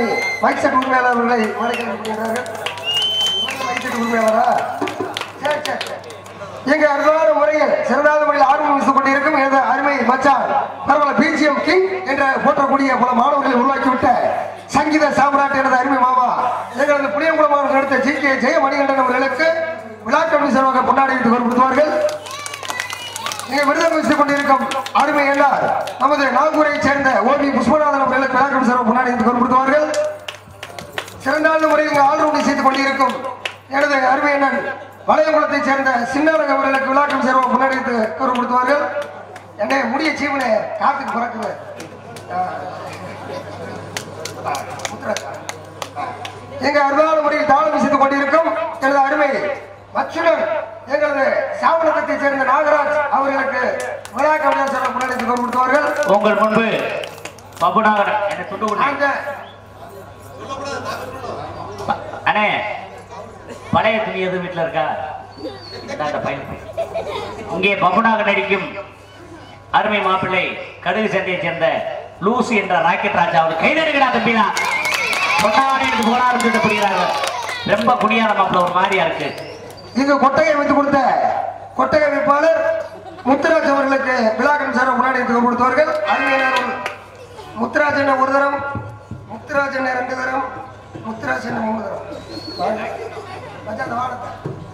அருமை மைக் செட் உரிமையாளர் அவர்களை வணக்கம் அனுப்புகின்றார்கள் மைக் செட் உரிமையாளரா சரி சரி சரி எங்க அருமையான முறையில் சிறந்தாத முறையில் ஆர்வம் வீசிக் கொண்டிருக்கும் எனது அருமை மச்சான் பரவாயில்ல பிஜிஎம் கிங் என்ற போற்றக்கூடிய பல மாணவர்களை உருவாக்கிவிட்ட சங்கீத சாம்ராட் எனது அருமை மாமா எங்களது புளியங்குளம் மாவட்டம் நடத்த ஜி கே ஜெயமணிகண்டன் அவர்களுக்கு விழா கமிட்டி சார்பாக கொண்டாடி கொடுப்பார்கள் நீங்க விருதம் வச்சுக் கொண்டிருக்கும் அருமை என்றார் நமது நாகூரை சேர்ந்த ஓபி புஷ்பநாதன் அவர்களுக்கு விழா கமிட்டி சார்பாக கொண்டாடி கொடுப்பார்கள் சிறந்தாழ்ந்த முறையில் இங்கு ஆள்ரவுண்டை செய்து கொண்டிருக்கும் எனது அருமை அண்ணன் வளையங்குளத்தைச் சேர்ந்த சின்னழக அவர்களுக்கு விழாக்கம் சேர்வ முன்னாடி கூறப்படுத்துவார்கள் என்னை முடிய சீவனே காத்துக்கு பிறக்குது எங்க அருமையான முறையில் தாளம் செய்து கொண்டிருக்கும் எனது அருமை மச்சுடன் எங்களது சாவணத்தைச் சேர்ந்த நாகராஜ் அவர்களுக்கு விழா கவிதா சேர்வ முன்னாடி கூறப்படுத்துவார்கள்
உங்கள் முன்பு பபுநாகர் என்ன துண்டு கொடுங்க.
அந்த
அண்ணே பழைய துணி எதுவும் வீட்டுல இருக்கா இந்தா இந்த பையன் இங்கே பபுனாக நடிக்கும் அருமை மாப்பிள்ளை கடுகு சந்தையைச் சேர்ந்த லூசி என்ற ராக்கெட் ராஜா அவர் கைதடுகிறா தம்பினா கொண்டாடி எடுத்து போனா ஆரம்பிச்சுட்டு ரொம்ப குடியான மாப்பிள்ளை ஒரு மாதிரியா இருக்கு
இங்கு கொட்டகை வைத்து கொடுத்த கொட்டகை வைப்பாளர் முத்துராஜ் அவர்களுக்கு விழாக்கம் சார் முன்னாடி எடுத்து கொடுத்தவர்கள் அருமையாளர் முத்துராஜ் என்ன ஒரு தரம் முத்துராஜ் என்ன ரெண்டு தரம் முத்துராஜ் என்ன மூணு தரம் வாங்க. மச்சான், இந்த வாழத்தை.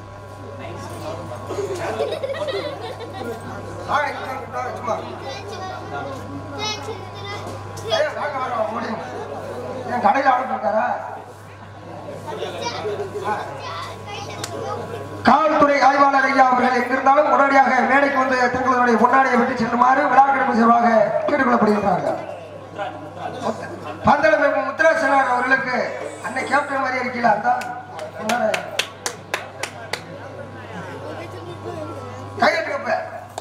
வாங்க, இங்க, இங்க, வாங்க, சும்மா. ஏய், வாங்க, வாங்க, முடியும். என் கடையில் ஆர்டர் இருக்காரா காவல்துறை ஆய்வாளர் ஐயா அவர்கள் எங்கிருந்தாலும் உடனடியாக மேடைக்கு வந்து தங்களுடைய பொன்னாடியை விட்டு செல்லுமாறு விழாக்கிழமை சார்பாக கேட்டுக்கொள்ளப்படுகின்றார்கள் முத்து- பந்தளம் எம் முத்துராசனார் அவர்களுக்கு அன்னை கேப்டன் மாதிரி இருக்கீங்களா அந்த முன்னாடி. கையெழுத்துக்கப்ப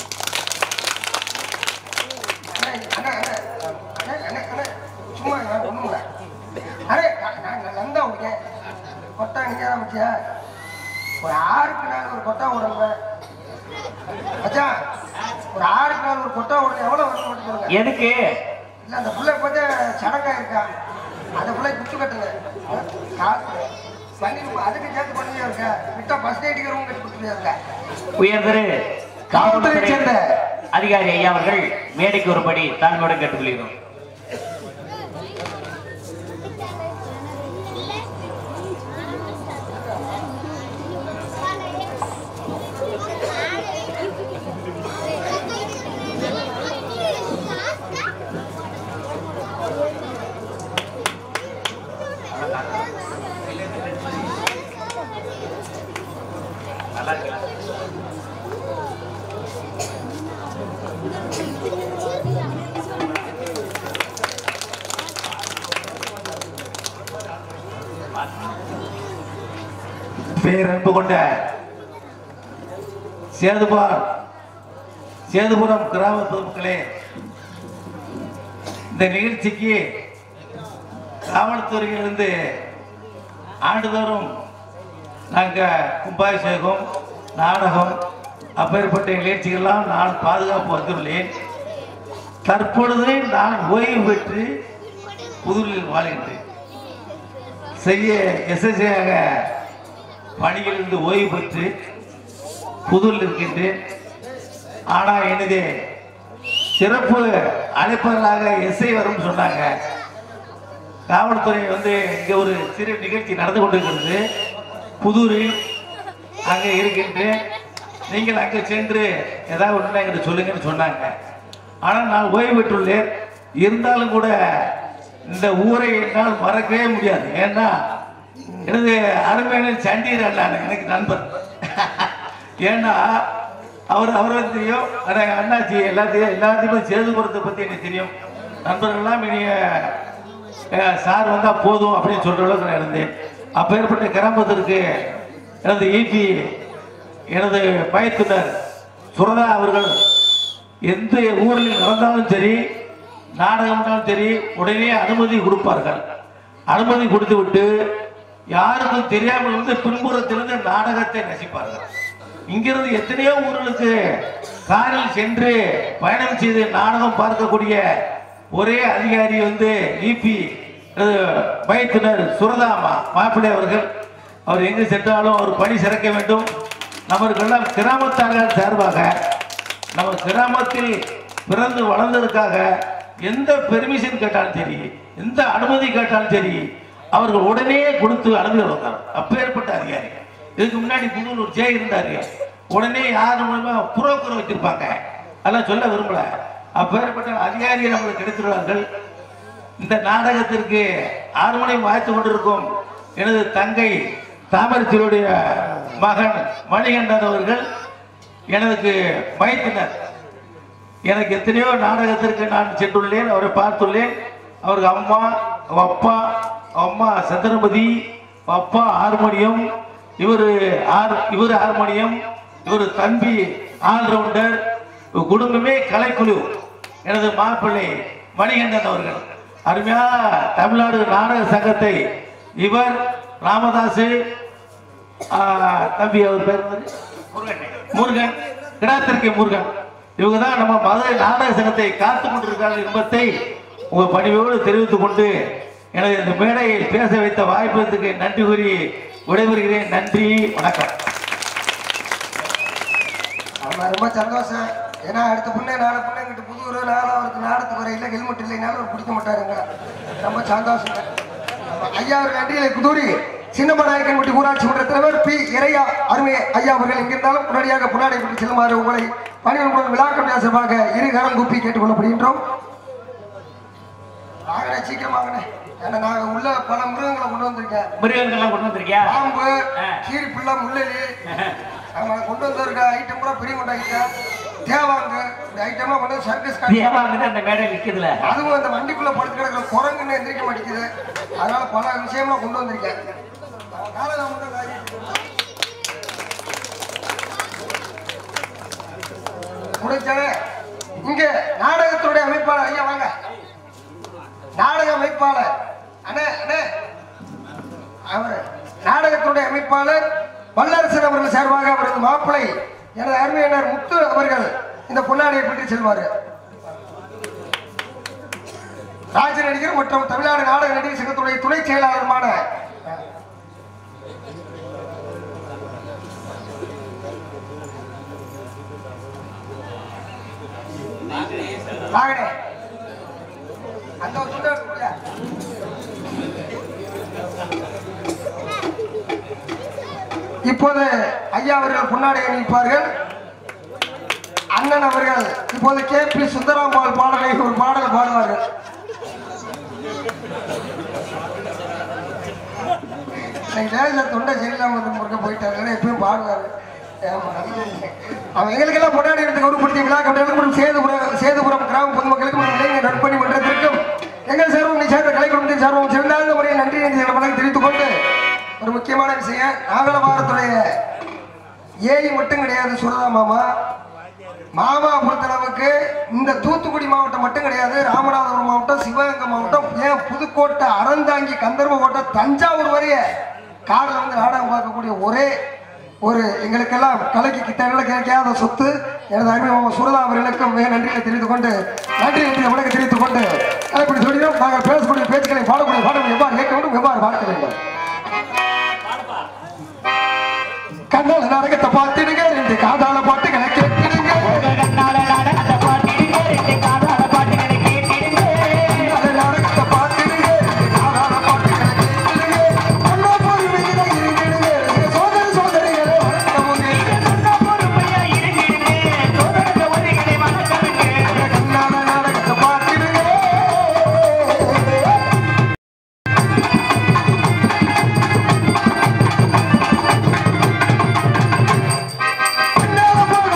அண்ணே, அண்ணே, அண்ணே, அண்ணே, அண்ணே, அண்ணே, சும்மா இருங்க, ஒண்ணும் இல்ல. அண்ணே, நான் நான் நந்தா விட்டேன் கொட்டா நீங்க தான் வச்சியா ஒரு ஆறுக்கு நாள் ஒரு கொட்டா விடுங்க மச்சான் ஒரு ஆறுக்கு நாள் ஒரு கொட்டா விடுங்க எவ்வளவு வருஷம் மட்டும் சொல்லுங்க
எதுக்கு
இல்ல அந்த புள்ள இப்ப சடங்கா இருக்கா அந்த புள்ளை குத்து கட்டுங்க காசு பண்ணி அதுக்கு சேர்த்து பண்ணியே இருக்க விட்டா ஃபர்ஸ்ட் எய்டுக்கு ரூம் கட்டி கொடுத்துட்டே இருக்க
உயர்திரு
காவல்துறை
காவல்துறை
சேர்ந்த
அதிகாரி ஐயா அவர்கள் மேடைக்கு ஒருபடி தாழ்மையுடன் கேட்டுக்கொள்கிறோம்
பேரன்பு கொண்ட சேதுபார் சேதுபுரம் கிராம பொதுமக்களே இந்த நிகழ்ச்சிக்கு காவல்துறையிலிருந்து ஆண்டுதோறும் நாங்கள் கும்பாபிஷேகம் நாடகம் அப்பேற்பட்ட நிகழ்ச்சிகள்லாம் நான் பாதுகாப்பு வந்துள்ளேன் தற்பொழுது நான் ஓய்வு பெற்று புதூரில் வாழ்கின்றேன் செய்ய எஸ்எஸ்ஏயாக பணியிலிருந்து ஓய்வு பெற்று புதூரில் இருக்கின்றேன் ஆனால் எனது சிறப்பு அழைப்பாளராக எஸ்ஐ வரும்னு சொன்னாங்க காவல்துறை வந்து இங்கே ஒரு சிறு நிகழ்ச்சி நடந்து கொண்டிருக்கிறது புதூரில் அங்கே இருக்கின்றேன் நீங்கள் அங்கே சென்று ஏதாவது ஒன்று எங்கிட்ட சொல்லுங்கன்னு சொன்னாங்க ஆனால் நான் ஓய்வு பெற்றுள்ளேன் இருந்தாலும் கூட இந்த ஊரை என்னால் மறக்கவே முடியாது ஏன்னா எனது அருமையான சண்டீர் அண்ணா எனக்கு நண்பர் ஏன்னா அவர் அவரை தெரியும் ஆனால் அண்ணாச்சி எல்லாத்தையும் எல்லாத்தையுமே சேதுபுரத்தை பற்றி எனக்கு தெரியும் நண்பர்கள்லாம் இனிய அஹ், சார் வந்தால் போதும் அப்படின்னு சொல்கிற அளவுக்கு நான் இருந்தேன் அப்பேற்பட்ட கிராமத்திற்கு எனது ஈபி எனது பயத்துனர் சுரதா அவர்கள் எந்த ஊரில் நடந்தாலும் சரி நாடகம்னாலும் சரி உடனே அனுமதி கொடுப்பார்கள் அனுமதி கொடுத்து விட்டு யாருக்கும் தெரியாமல் இருந்து பின்புறத்திலிருந்து நாடகத்தை ரசிப்பார்கள் இங்கிருந்து எத்தனையோ ஊர்களுக்கு காரில் சென்று பயணம் செய்து நாடகம் பார்க்கக்கூடிய ஒரே அதிகாரி வந்து இபி எனது மைத்தினர் சுரதாமா மாப்பிள்ளை அவர்கள் அவர் எங்கு சென்றாலும் அவர் பணி சிறக்க வேண்டும் நமக்கெல்லாம் கிராமத்தார்கள் சார்பாக நம்ம கிராமத்தில் பிறந்து வளர்ந்ததற்காக எந்த பெர்மிஷன் கேட்டாலும் சரி எந்த அனுமதி கேட்டாலும் சரி அவர்கள் உடனே கொடுத்து அனுமதி வந்தார் அப்பேற்பட்ட அதிகாரி இதுக்கு முன்னாடி புதூர் ஜே இருந்தாரு உடனே யார் மூலமா புரோக்கர் வச்சிருப்பாங்க அதெல்லாம் சொல்ல விரும்பல அப்பேற்பட்ட அதிகாரிகள் நம்மளுக்கு கிடைத்துள்ளார்கள் இந்த நாடகத்திற்கு ஆறுமணி வாய்த்து கொண்டிருக்கும் எனது தங்கை தாமரத்தினுடைய மகன் மணிகண்டன் அவர்கள் எனக்கு மைத்தினர் எனக்கு எத்தனையோ நாடகத்திற்கு நான் சென்றுள்ளேன் அவரை பார்த்துள்ளேன் அவருக்கு அம்மா அவ அப்பா அவ அம்மா சந்திரமதி அவ அப்பா ஹார்மோனியம் இவர் ஆர் இவர் ஹார்மோனியம் இவர் தம்பி ஆல்ரவுண்டர் இவர் குடும்பமே கலைக்குழு எனது மாப்பிள்ளை மணிகண்டன் அவர்கள் அருமையா தமிழ்நாடு நாடக சங்கத்தை இவர் ராமதாஸ் ஆ, தம்பி அவர் பேர் என்னது? முருகன் கிடாத்திருக்கை முருகன் இவங்க தான் நம்ம மதுரை நாடக சங்கத்தை காத்து கொண்டிருக்கிறார்கள் என்பதை உங்க பணிவோடு தெரிவித்துக் கொண்டு எனது இந்த மேடையில் பேச வைத்த வாய்ப்புக்கு நன்றி கூறி விடைபெறுகிறேன் நன்றி வணக்கம்
ஆமா ரொம்ப சந்தோஷம் ஏன்னா அடுத்த பொண்ணு நாலு பொண்ணு எங்கிட்ட புது ஒரு நாள் அவருக்கு நாடத்துக்கு வரையில ஹெல்மெட் இல்லைனாலும் அவர் பிடிக்க மாட்டாருங்க ரொம்ப சந்தோஷம் ஆமா, ஐயா அவர் நன்றிகளை குதூரி சின்னமநாயக்கன் வீட்டு ஊராட்சி மன்ற தலைவர் பி இறையா அருமை ஐயா அவர்கள் எங்கிருந்தாலும் உடனடியாக புனாடை விட்டு செல்லுமாறு உங்களை பணியுடன் விழாக்கம் சார்பாக இரு கரம் கூப்பி கேட்டுக்கொள்ளப்படுகின்றோம் வாங்கண்ணே சீக்கிரம் வாங்கண்ணே ஏன்னா நான் உள்ள பல மிருகங்களை கொண்டு வந்திருக்கேன்
மிருகங்கள்லாம் கொண்டு வந்திருக்கியா
பாம்பு
ஆ.
கீரி பிள்ளை முள்ளலி ஆமா கொண்டு வந்திருக்க ஐட்டம் பூரா பெரிய கொண்ட ஐட்டம் தேவாங்க இந்த ஐட்டம்லாம் கொண்டு வந்து சர்க்கஸ் காட்டி
தேவாங்க அந்த மேடை நிக்குதுல
அதுவும் அந்த வண்டிக்குள்ள படுத்து கிடக்கிற குரங்குன்னு எந்திரிக்க மாட்டேங்குது அதனால பல விஷயம்லாம் கொண்டு வந்திருக்கேன் காலையில மட்டும் காய்ச்சிட்டு முடிச்சாலே இங்க நாடகத்துடைய அமைப்பாளர் ஐயா வாங்க நாடக அமைப்பாளர் அண்ணே அண்ணே அவர் நாடகத்துடைய அமைப்பாளர் வல்லரசன் அவர்கள் சார்பாக அவரது மாப்பிளை எனது அருமையினர் முத்து அவர்கள் இந்த பொன்னாடியை பற்றி செல்வார் ராஜ நடிகர் மற்றும் தமிழ்நாடு நாடக நடிகர் சங்கத்துடைய துணை செயலாளருமான வாங்கண்ணே. அந்த ஒரு துண்டை எடுத்து கொடுங்க. இப்போது ஐயா அவர்கள் பொன்னாடை அணிவிப்பார்கள் அண்ணன் அவர்கள் இப்போது கே பி சுந்தராம்பாள் பாடலை ஒரு பாடல் பாடுவார்கள் இன்னைக்கு நேரில் தொண்டை சரியில்லாம வந்து முருக போயிட்டாரு எப்பயும் பாடுவாரு ஆமா. அவன் எங்களுக்கெல்லாம் பொன்னாடி எடுத்து கௌரவப்படுத்திய விழா கண்டவர்களுக்கும் சேதுபுரம் சேதுபுரம் கிராம பொதுமக்களுக்கும் மற்றும் இளைஞர் நற்பணி மன்றத்திற்கும் எங்கள் சார்பும் நீ சேர்ந்த கலை குடும்பத்தின் சார்பும் சிறந்தாழ்ந்த முறையில் நன்றி நன்றி வணக்கம் தெரிவித்துக் கொண்டு ஒரு முக்கியமான விஷயம் நாகலபாரத்துடைய ஏஐ மட்டும் கிடையாது சுரதா மாமா மாமா பொறுத்தளவுக்கு இந்த தூத்துக்குடி மாவட்டம் மட்டும் கிடையாது ராமநாதபுரம் மாவட்டம் சிவகங்கை மாவட்டம் ஏன் புதுக்கோட்டை அறந்தாங்கி கந்தர்வ கோட்டை தஞ்சாவூர் வரைய காரில் வந்து நாடகம் பார்க்கக்கூடிய ஒரே ஒரு எங்களுக்கெல்லாம் கலைக்கு கிட்ட கிடைக்காத சொத்து எனது அருமை மாமா சுரதா அவர்களுக்கும் மிக நன்றிகளை தெரிவித்துக் கொண்டு நன்றி நன்றி வணக்கம் தெரிவித்துக் கொண்டு இப்படி சொல்லிடும் நாங்கள் பேசக்கூடிய பேச்சுக்களை பாடக்கூடிய பாடங்கள் எவ்வாறு கேட்க வேண்டும் எவ்வாறு பார்க்க வேண்டும் கண்ணால நாடகத்தை பார்த்துடுங்க ரெண்டு காதால பாட்டுகளை கேட்டுடுங்க கண்ணால நாடகத்தை பார்த்துடுங்க ரெண்டு காதால பாட்டுகளை கேட்டுடுங்க அண்ணா பொறுமையில இருங்கிடுங்க சோதர சோதரிகளை வணக்கமுங்க கண்ணால நாடகத்தை பார்த்துடுங்க கண்ணால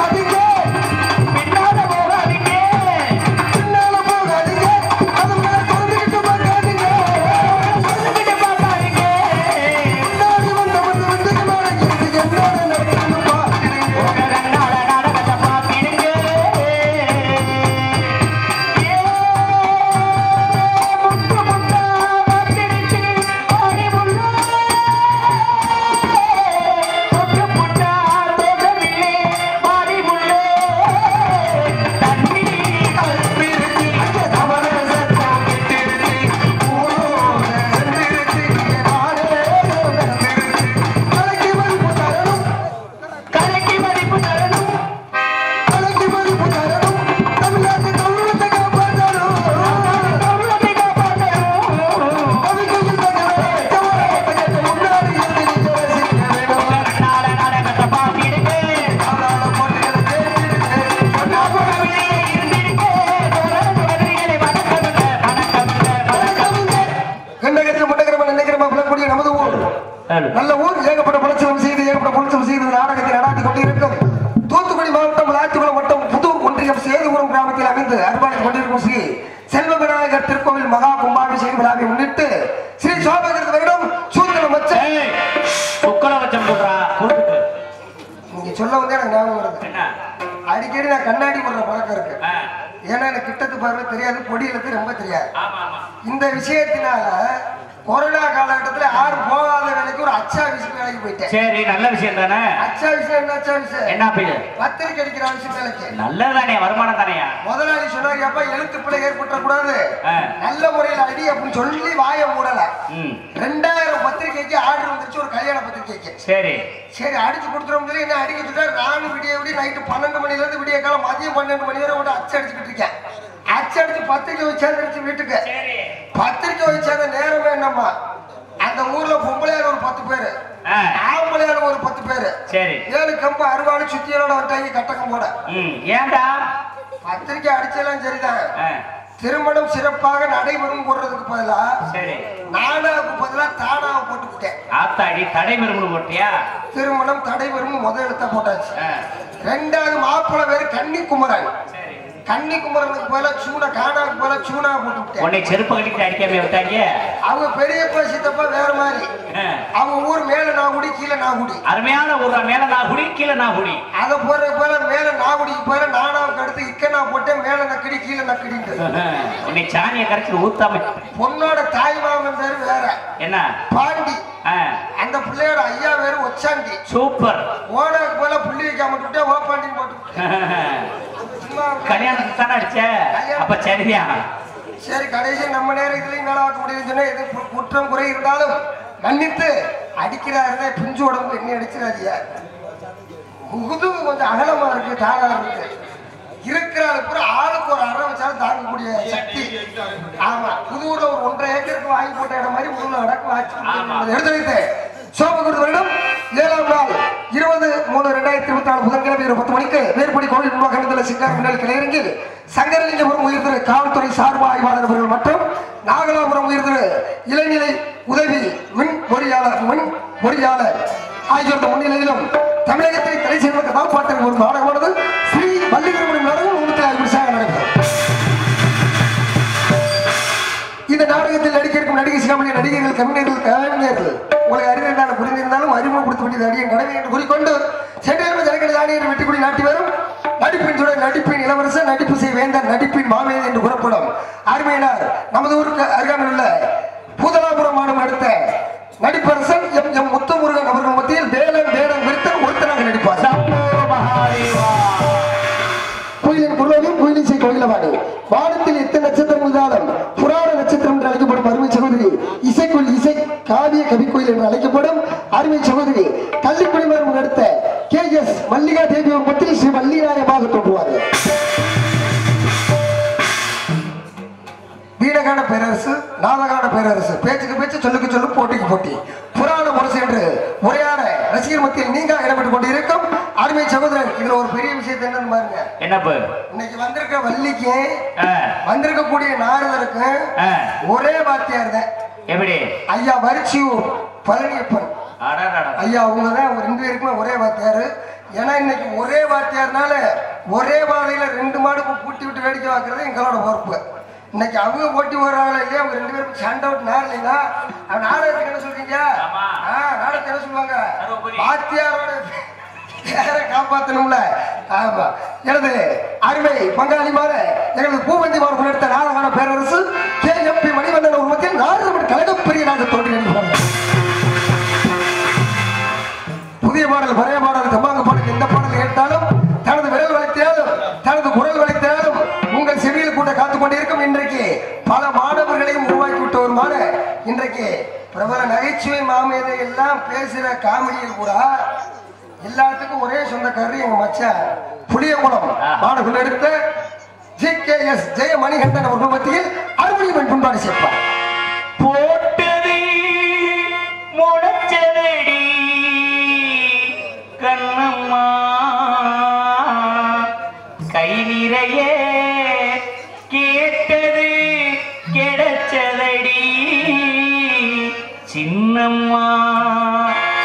நல்ல ஊர் ஏகப்பட்ட புலச்சலம் செய்து ஏகப்பட்ட புலச்சலம் செய்து நாடகத்தை நடாத்தி கொண்டிருக்கும் தூத்துக்குடி மாவட்டம் விளாத்திக்குளம் வட்டம் புதூர் ஒன்றியம் சேதுபுரம் கிராமத்தில் அமைந்து அர்ப்பணித்துக் கொண்டிருக்கும் ஸ்ரீ செல்வ விநாயகர் திருக்கோவில் மகா கும்பாபிஷேக விழாவை முன்னிட்டு ஸ்ரீ சோபகிருத வருடம் சூத்திரம் வச்ச
ஏய், சுக்கல வச்சம் போடுறா கொடுத்துட்டு
நீங்க சொல்ல வந்து எனக்கு ஞாபகம் வருது
என்ன
அடிக்கடி நான் கண்ணாடி போடுற பழக்கம் இருக்கு
ஆ,
ஏன்னா எனக்கு கிட்டத்து பார்வை தெரியாது பொடி எழுத்து ரொம்ப தெரியாது
ஆமா ஆமா
இந்த விஷயத்தினால கொரோனா காலகட்டத்துல யாரும் போகாத வேலைக்கு ஒரு அச்சா விஷயம் வேலைக்கு போயிட்டேன்
சரி நல்ல விஷயம் தானே
அச்சா விஷயம் என்ன அச்சா விஷயம்
என்ன பேரு
பத்திரிக்கை அடிக்கிற விஷயம் வேலைக்கு
நல்லதானே வருமானம் தானேயா
முதலாளி சொன்னார் அப்பா எழுத்து பிள்ளை ஏற்பட்ட கூடாது
ஆ.
நல்ல முறையில் அடி அப்படின்னு சொல்லி வாய மூடல
ம்
ரெண்டாயிரம் பத்திரிக்கைக்கு ஆர்டர் வந்துருச்சு ஒரு கல்யாண பத்திரிக்கைக்கு
சரி
சரி அடிச்சு கொடுத்துரும் சொல்லி என்ன அடிக்க சொல்லிட்டாரு நானும் விடிய விடிய நைட்டு பன்னெண்டு மணில இருந்து விடிய காலம் மதியம் பன்னெண்டு மணி வரை கூட அச்சு அடிச்சுக்கிட்டு இருக்கேன் அச்சு அடிச்சு பத்திரிக்கை வச்சாந்துருச்சு வீட்டுக்கு
சரி
பத்திரிக்கை வச்சாத நேரமே என்னம்மா அந்த ஊர்ல பொம்பளையார் ஒரு பத்து பேரு
ஆ,
ஆம்பளையார் ஒரு பத்து பேரு
சரி
ஏழு கம்பு அறுவாடு சுத்தியலோட வந்துட்டாங்க கட்டக்கம் போட
ம் ஏன்டா
பத்திரிக்கை அடிச்செல்லாம் சரிதான்
ஆ,
திருமணம் சிறப்பாக நடைபெறும் போடுறதுக்கு பதிலா
சரி
நானாவுக்கு பதிலா தானாவை போட்டுக்கிட்டேன்
ஆத்தாடி தடை மருமணம் போட்டியா
திருமணம் தடைபெறும் முதல் எழுத்த போட்டாச்சு
ஆ,
ரெண்டாவது மாப்பிள்ளை பேரு கன்னிக்குமரன்
சரி
கன்னிக்குமரனுக்கு பதிலா சூனா காணாவுக்கு பதிலா சூனா போட்டுக்கிட்டேன்
உன்னை செருப்பு கட்டிட்டு அடிக்காம விட்டாங்க
அவங்க பெரியப்பா சித்தப்பா வேற மாதிரி
ஆ,
அவங்க ஊர் மேல நாகுடி கீழே நாகுடி
அருமையான ஊரா மேல நாகுடி கீழே நாகுடி
அதை போற போல மேல நாகுடிக்கு போல நானாவுக்கு அடுத்து இக்க நான் போட்டேன் மேல நக்கடி கீழே நக்கடின்ட்டு
உன்னை சாணியை கரைச்சி ஊத்தாம
பொண்ணோட தாய் மாமன் பேரு வேற
என்ன
பாண்டி
ஆ,
அந்த பிள்ளையோட ஐயா பேரு ஒச்சாண்டி
சூப்பர்
ஓனாக்கு போல புள்ளி வைக்காம விட்டுட்டே ஓப்பாண்டின்னு போட்டு சும்மா
கல்யாணத்துக்கு தானே அடிச்ச அப்ப சரியா
சரி கடைசி நம்ம நேரத்துலயும் வேலை பார்க்க முடியும்னு சொன்னா எது கு- குற்றம் குறை இருந்தாலும் மன்னித்து அடிக்கிறாருன்னா பிஞ்சு உடம்பு என்ன அடிச்சிடாதியா முதுகு கொஞ்சம் அகலமா இருக்கு தாரா இருக்கு இருக்கிற ஆளு பூரா ஆளுக்கு ஒரு அரை வச்சாலும் தாங்கக்கூடிய சக்தி ஆமா புதூர்ல ஒரு ஒன்றரை ஏக்கருக்கு வாங்கி போட்ட இடம் மாதிரி முழு அடக்கு வாங்கி எடுத்து வைத்து சோமகுருது வருடம் ஏழாம் நாள் இருபது மூணு ரெண்டாயிரத்தி இருபத்தி நாலு புதன்கிழமை இரவு பத்து மணிக்கு வேறுபடி கோவில் நிர்வாகத்தில் சிங்கார் முன்னாள் கிளையரங்கில் சங்கரலிங்கபுரம் உயர்திரு காவல்துறை சார்பு ஆய்வாளர் அவர்கள் மற்றும் நாகலாபுரம் உயர்திரு இளநிலை உதவி மின் பொறியாளர் மின் பொறியாளர் ஆகியோரது முன்னிலையிலும் தமிழகத்தை தலை சேர்ந்த கதாபாத்திரம் ஒரு நாடகமானது ஸ்ரீ வள்ளிகரமணி நாடகம் நூற்றி ஐம்பது சாக நடைபெறும் இந்த நாடகத்தில் நடிக்க இருக்கும் நடிகை சிகாமணி நடிகர்கள் கவிஞர்கள் கலைஞர்கள் உங்களை அறிஞர்களான புரிந்திருந்தாலும் அறிமுகப்படுத்த வேண்டியது அடியின் கடமை என்று கூறிக்கொண்டு சென்றிருந்த ஜனங்கள் தானியர் வெட்டிக்குடி நாட்டி வரும் நடிப்பின் சுடர் நடிப்பின் இளவரசர் நடிப்பு செய் வேந்தர் நடிப்பின் மாமேதை என்று கூறப்படும் அருமையினார் நமது ஊருக்கு அருகாமையில் உள்ள பூதலாபுரம் மாநிலம் அடுத்த நடிப்பரசன் எம் எம் முத்துமுருகன் அவர்கள் மத்தியில் வேலன் வேடன் விருத்தன் ஒருத்தனாக நடிப்பார்
சம்போ மகாதேவா
கோயிலின் குருவகம் கோயிலிசை கோயிலவாடு வானத்தில் எத்தனை நட்சத்திரம் இருந்தாலும் புராண நட்சத்திரம் என்று அழைக்கப்படும் அருமை சகோதரி இசைக்குள் இசை காவிய கவிக்கோயில் என்று அழைக்கப்படும் அருமை சகோதரி கள்ளிக்குடிமரம் அடுத்த கே எஸ் மல்லிகா தேவி ஒரு பத்திரி ஸ்ரீ மல்லிகாயமாக தோன்றுவார்கள் வீடகான பேரரசு நாடகான பேரரசு பேச்சுக்கு பேச்சு சொல்லுக்கு சொல்லு போட்டிக்கு போட்டி புராண முரசு என்று உரையாட ரசிகர் மத்தியில் நீங்க இடம்பெற்றுக் கொண்டிருக்கும் அருமை சகோதரன் இதுல ஒரு பெரிய விஷயத்தை என்னன்னு பாருங்க
என்னப்பு
இன்னைக்கு வந்திருக்க வள்ளிக்கு
ஆ,
வந்திருக்கக்கூடிய நாரதருக்கு
ஆ,
ஒரே வாத்தியார் தான்
எப்படி
ஐயா வரிச்சியூர் பழனியப்பன்
அடடடட.
ஐயா அவங்க தான் அவங்க ரெண்டு பேருக்குமே ஒரே வாத்தியார் ஏன்னா இன்னைக்கு ஒரே வாத்தியார்னால ஒரே பாதையில ரெண்டு மாடுக்கும் பூட்டி விட்டு வேடிக்கை பார்க்கறது எங்களோட பொறுப்பு இன்னைக்கு அவங்க போட்டி வர்றாங்களா இல்லையா அவங்க ரெண்டு பேருக்கும் சண்டை விட்டு நேரம் இல்லைங்களா அவன் நாடகத்துக்கு என்ன சொல்றீங்க
ஆமா.
ஆ நாடகத்தை என்ன சொல்லுவாங்க
சர்வபுரி.
வாத்தியாரோட பேரை காப்பாத்தணும்ல ஆமா எனது அருமை பங்காளிமார எங்களது பூவந்தி மார்பு எடுத்த நாடகான பேரரசு கே எம் பி மணிவண்ணன் ஒரு மத்தியில் நாடகம் கழகப்பெரிய நாடு தோன்றி நடிப்பார்கள் புதிய பாடல் பழைய பாடல் தம்மாங்க பாடல் எந்த பாடல் கேட்டாலும் தனது விரல் வளைத்தாலும் தனது குரல் வளைத்தாலும் உங்கள் செவியில் கூட்ட காத்துக் கொண்டிருக்கும் இன்றைக்கு பல மாணவர்களையும் உருவாக்கி விட்டவருமான இன்றைக்கு பிரபல நகைச்சுவை மாமேதை எல்லாம் பேசுற காமெடியில் கூட எல்லாத்துக்கும் ஒரே சொந்தக்காரர் எங்க மச்சான் புளியங்குளம் மாணவர்கள் எடுத்த ஜி கே எஸ் ஜெய மணிகண்டன் அவர்கள் மத்தியில் அறுபடி பண்பாடு சேர்ப்பார்
போட்டது முடச்சதடி கண்ணம்மா கை நிறைய கேட்டது கிடைச்சதடி சின்னம்மா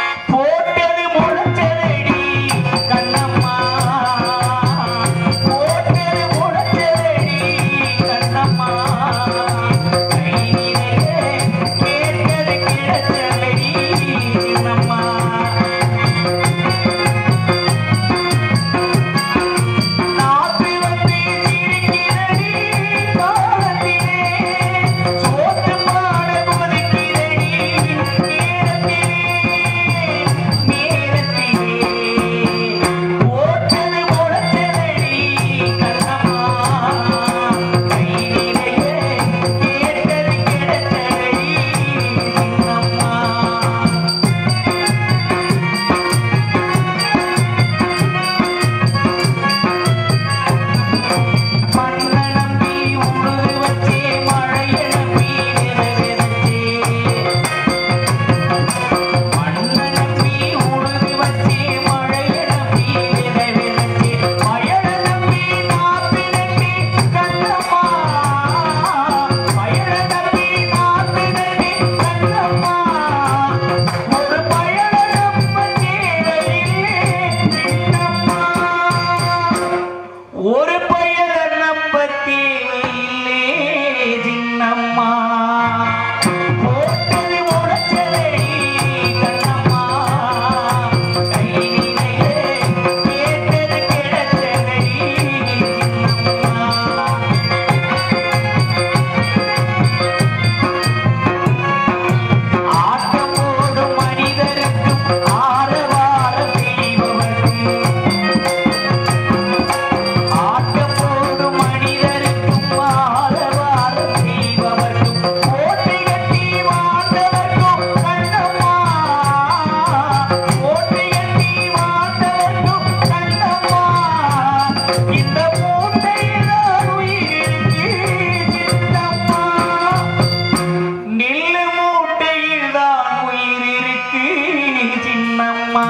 சின்னம்மா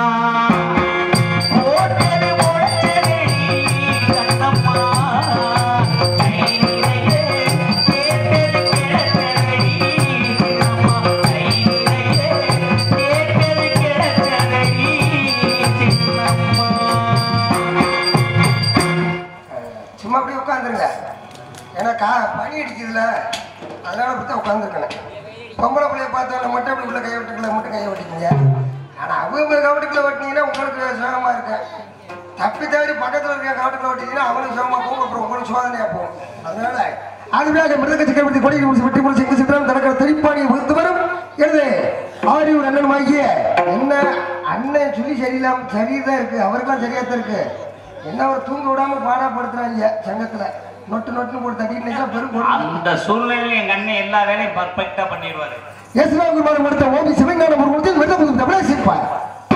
ஓட்டது ஓடச்சேரி கண்ணம்மா கை நிறைய கேட்டது கிடச்சதடி சின்னம்மா கை நிறைய கேட்டது கிடச்சதடி சின்னம்மா
சும்மா அப்படியே உட்காந்துருங்க ஏன்னா கா பனி அடிக்குதுல அதனால அப்படி தான் உட்காந்துருக்கேன் பொம்பளை பிள்ளைய பார்த்தவங்க மட்டும் அப்படி உள்ள கையை விட்டுக்கல மட்டும் கையை வெட்டிக்கீங்க ஆனால் அவங்க கவட்டுக்குள்ள வெட்டினீங்கன்னா உங்களுக்கு சுகமாக இருக்கு தப்பி தவறி பக்கத்தில் இருக்க கவட்டுக்குள்ள வெட்டிங்கன்னா அவனுக்கு சுகமாக போகும் அப்புறம் உங்களுக்கு சோதனையாக போகும் அதனால அதுக்காக மிருதக சக்கரவர்த்தி கொடி முடிச்சு வெட்டி முடிச்சு இங்கு சித்திரம் தனக்கிற திரிப்பாணியை வகுத்து வரும் எழுது ஆரியூர் அண்ணன் ஆகிய என்ன அண்ணன் சொல்லி சரியில்லாம சரிதான் இருக்கு அவருக்கெல்லாம் சரியா தான் இருக்கு என்ன அவர் தூங்க விடாம பாடாப்படுத்துறாங்க சங்கத்துல நொட்டு நொட்டு போட்டு தட்டிட்டு பெரும் பொருள்
அந்த சூழ்நிலையில் எங்க அண்ணன் எல்லா வேலையும் பர்ஃபெக்டா பண்ணிடுவாரு
எஸ்ரா குமார் மடுத்த ஓபி சிவஞான ஒரு கொடுத்து வெள்ள புது தமிழை சிப்பார்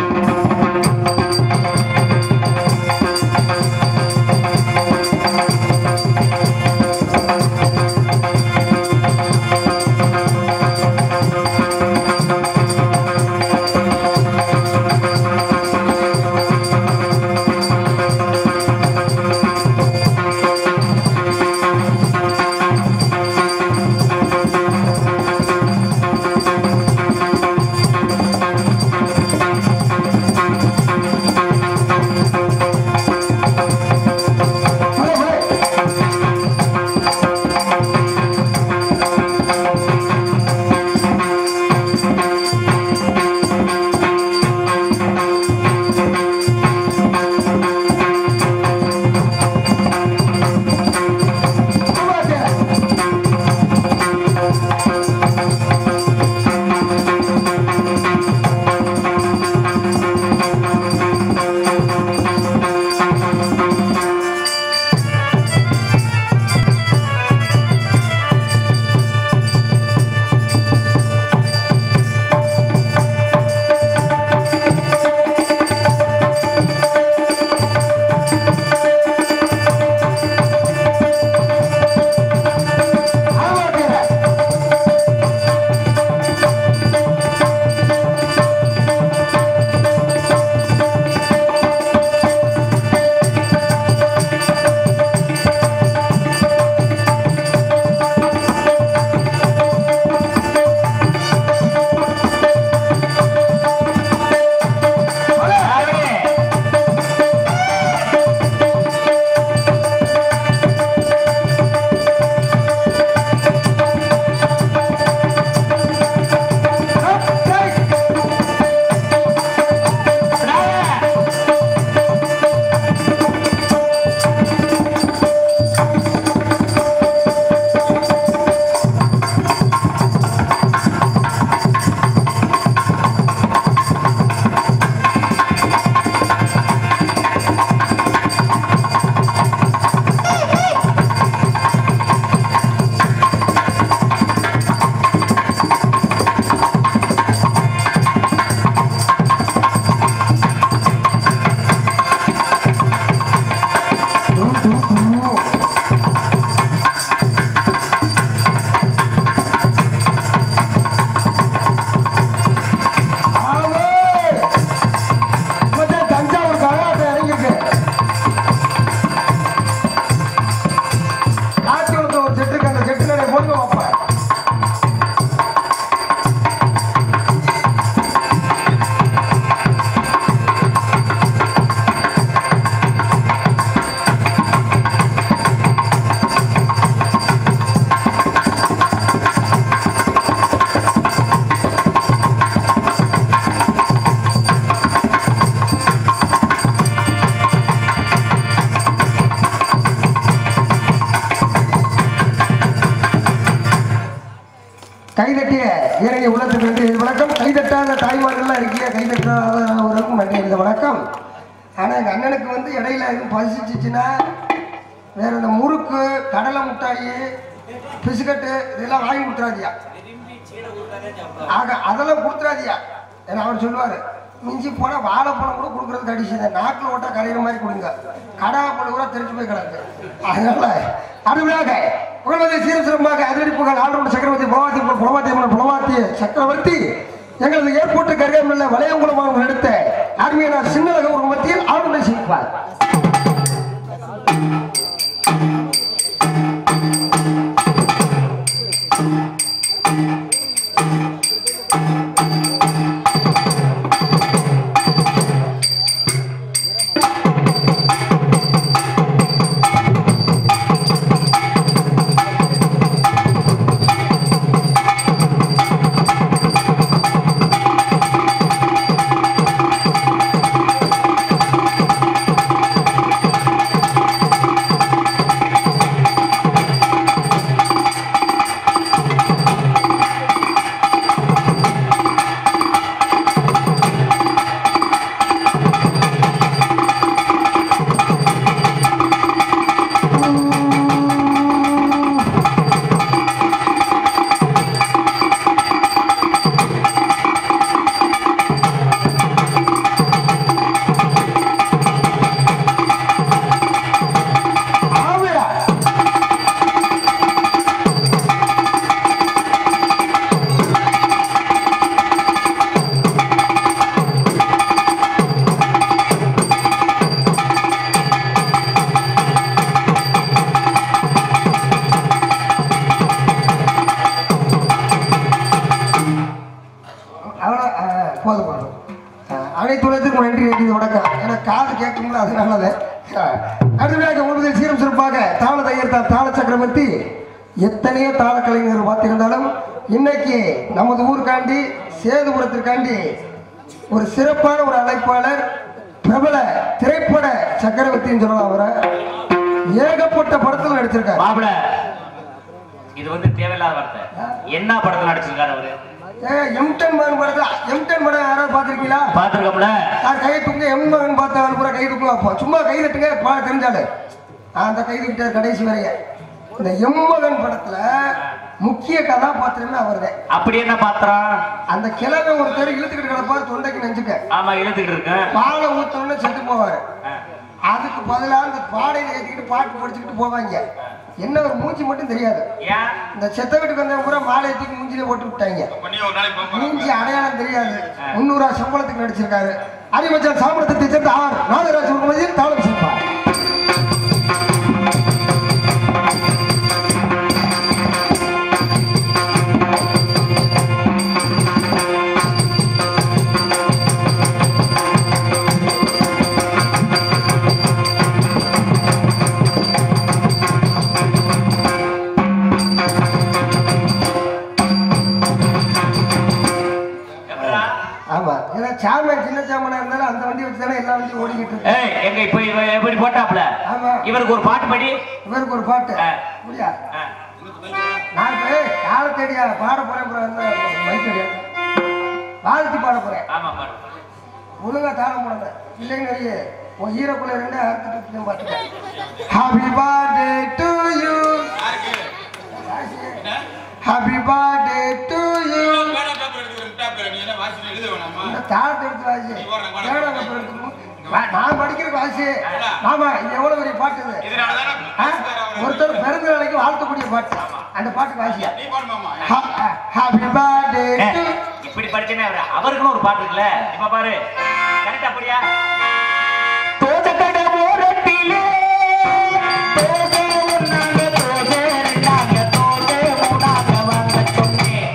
தஞ்சாவூர் கரகாட்டம் இறங்கிருக்கு காட்டி விழுத்த ஒரு செட்டுக்கு அந்த செட்டுல பொண்ணு வைப்பேன் கைதட்டிய இறங்கி உள்ளத்துக்கு நன்றி இது வணக்கம் கைதட்டாத தாய்மார்கள்லாம் இருக்கிய கைதட்டாதவருக்கும் நன்றி இந்த வணக்கம் ஆனால் எங்கள் அண்ணனுக்கு வந்து இடையில எதுவும் பசிச்சிச்சுன்னா வேற இந்த முறுக்கு கடலை மிட்டாயி பிஸ்கட்டு இதெல்லாம் வாங்கி கொடுத்துறாதியா ஆக அதெல்லாம் கொடுத்துறாதியா ஏன்னா அவர் சொல்லுவார் மிஞ்சி போனால் வாழைப்பழம் கூட கொடுக்குறது அடிச்சு இந்த நாக்கில் ஓட்டா கரையிற மாதிரி கொடுங்க கடா பழம் கூட தெரிஞ்சு போய் கிடக்கு அதனால அடுமையாக புகழ்வதை சீரம் சிறப்பாக அதிரடி புகழ் ஆண்டோட சக்கரவர்த்தி புலவாத்தி புலவாத்தி புலவாத்தி சக்கரவர்த்தி எங்களது ஏர்போர்ட் கருகாமல் வளையங்குளம் எடுத்த அருமையான சின்னலக ஒரு மத்தியில் ஆளுநர் செய்வார் ஆவியா அவ்வளோ போதும் போதும் அஹ், அனைத்து உலகத்துக்கும் நன்றி வேண்டியது வணக்கம் ஏன்னா காது கேட்கும்ல அதனால அடுத்ததாக உங்களுடைய சீரம் சிறப்பாக தாள தையர்த்தார் தாள சக்கரவர்த்தி எத்தனையோ தாள கலைஞர் பார்த்திருந்தாலும் இன்னைக்கு நமது ஊருக்காண்டி சேதுபுரத்திற்காண்டி ஒரு சிறப்பான ஒரு அழைப்பாளர் பிரபல திரைப்பட சக்கரவர்த்தின்னு சொல்லலாம் அவரை ஏகப்பட்ட படத்தில் நடிச்சிருக்காரு
மாப்பிள இது வந்து தேவையில்லாத வார்த்தை என்ன படத்துல நடிச்சிருக்காரு அவரு
எம்டன் மகன் படத்துல எம்டன் படம் யாராவது பார்த்திருக்கீங்களா
பாத்துருக்கோம்ல
நான் கை தூங்க எம் மகன் பார்த்த ஆள் பூரா கை தூக்குவா அப்போ சும்மா கை தட்டுங்க பா தெரிஞ்சாலு அந்த கை தூக்கிட்டார் கடைசி வரைய இந்த எம் மகன் படத்துல முக்கிய கதாபாத்திரமே அவர்தான்
அப்படி என்ன பாத்திரம்
அந்த கிழமை ஒருத்தர் இழுத்துக்கிட்டு கிடப்பார் தொண்டைக்கு நெஞ்சுக்க
ஆமா இழுத்துக்கிட்டு இருக்கேன்
பாலை ஊத்தணும்னு செத்து போவாரு அதுக்கு பதிலாக அந்த பாடையில ஏற்றிக்கிட்டு பாட்டு படிச்சுக்கிட்டு போவாங்க என்ன ஒரு மூஞ்சி மட்டும் தெரியாது
ஏன்
இந்த செத்த வீட்டுக்கு வந்தவங்க பூரா மாலை ஏற்றிக்கு மூஞ்சிலே போட்டு விட்டாங்க மூஞ்சி அடையாளம் தெரியாது முன்னூறு ரூபா சம்பளத்துக்கு நடிச்சிருக்காரு அறிவச்சான் சாம்பளத்தை சேர்ந்த ஆர் நாகராஜ் உண்மையில் தாளம் சிரிப்பார்
எப்படிடா?
ஆமா ஏன்னா சாமன் சின்ன சாமனா இருந்தாலும் அந்த வண்டி வச்சு தானே எல்லா வண்டியும் ஓடிக்கிட்டு இருக்கு
ஏய் எங்க இப்ப இவ எப்படி போட்டாப்ல
ஆமா
இவருக்கு ஒரு பாட்டு படி
இவருக்கு ஒரு பாட்டு
ஆ.
புரியா
ஆ.
நான் இப்ப காலத்தடியா பாட போறேன் அப்புறம் வந்து மைக்கடியா வாழ்த்தி பாட போறேன்
ஆமா பாடு
ஒழுங்கா தாளம் போடுங்க இல்லைன்னு வையே, உன் ஈரக்குள்ள ரெண்டு அறுத்துட்டு பார்த்துட்டேன் happy birthday to you happy birthday to you இந்த தாளத்தை எடுத்து வாசி ஏழாம் கப்பல் எடுத்துக்கணும். வா- நான் படிக்கிற வாசி ஆமா இது எவ்வளவு பெரிய பாட்டு இது ஆ? ஒருத்தர் பிறந்த நாளைக்கு வாழ்த்தக்கூடிய பாட்டு அந்த பாட்டு வாசியா ஹாப்பி பர்த்டே
ஏய்,
டு
இப்படி படிச்சேனே அவரு அவருக்குன்னு ஒரு பாட்டு இருக்குல்ல இப்ப பாரு கரெக்டா அப்படியா தோசக்கடை ஓரத்திலே தோசை ஒண்ணாங்க, தோசை ரெண்டாங்க, தோசை மூணாங்க வாங்க சொன்னேன்.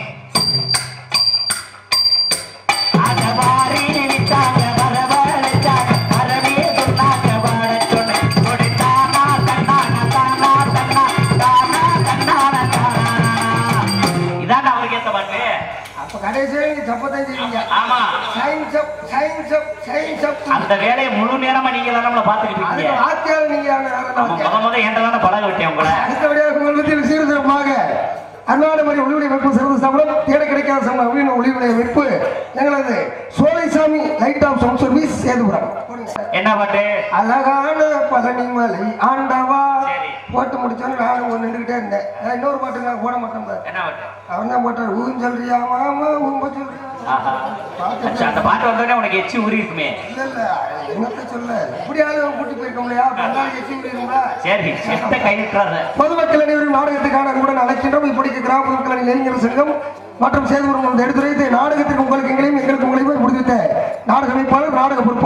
அத வாரி விட்டாங்க, வரவழைச்சாங்க, வரவே சொன்னாங்க, வாழச் சொன்னேன். கொடி தானா, தன்னானா, தானா, தன்னா, தானா, தன்னானா, தானா. இதான்டா அவருக்கு ஏத்த பாட்டு
அப்ப கடைசியில நீங்க தப்பத்தான் செய்வீங்க
ஆமா
science up science up science up
அந்த வேலையை முழு நேரமா நீங்க தான் நம்மள பாத்துக்கிட்டு
அதுக்கு
இருக்கீங்க
வாத்தியார் நீங்க யாரு?
ஆமா, முத முத என்கிட்ட தானே பழக விட்டேன் உங்களை
அடுத்தபடியாக உங்கள் மத்தியில் சீர்திருத்தமாக அன்றாட மாதிரி ஒளிவுடைய வெப்பு சிறந்த சம்பளம் தேட கிடைக்காத சம்பளம் அப்படின்னு ஒளிவுடைய வெப்பு எங்களது Solaisami light of sound service Sethupuram
என்ன பாட்டு
அழகான பழனிமலை ஆண்டவா
சரி.
போட்டு முடிச்சோன்னு நானும் ஒன்று நின்றுக்கிட்டே இருந்தேன் நான் இன்னொரு பாட்டு நான் போட மாட்டேன் பாரு.
என்ன பாட்டு
அவன் தான் போட்டார் ஊன் சொல்றியா மாமா ஊம்ப சொல்றியா
ஆஹா. அச்சா, அந்த பாட்டு வந்தோடனே உனக்கு எச்சி ஊறி இருக்குமே
இல்ல இல்ல என்னத்த சொல்ல இப்படியாவது கூட்டி போயிருக்க முடியா பங்காளி எச்சி முடியுங்களா
சரி செத்த கை விட்டுறாத
பொதுமக்கள் அனைவரும் நாடகத்துக்கான அன்புடன் அழைக்கின்றோம் இப்படிக்கு கிராம மக்கள் இளைஞர் சங்கம் மற்றும் சேதுபுரம் எடுத்துரைத்து நாடகத்திற்கு உங்களுக்கு எங்களையும் எங்களுக்கு உங்களையும் முடித்த நாடக அமைப்பாளர் நாடக பொறுப்பு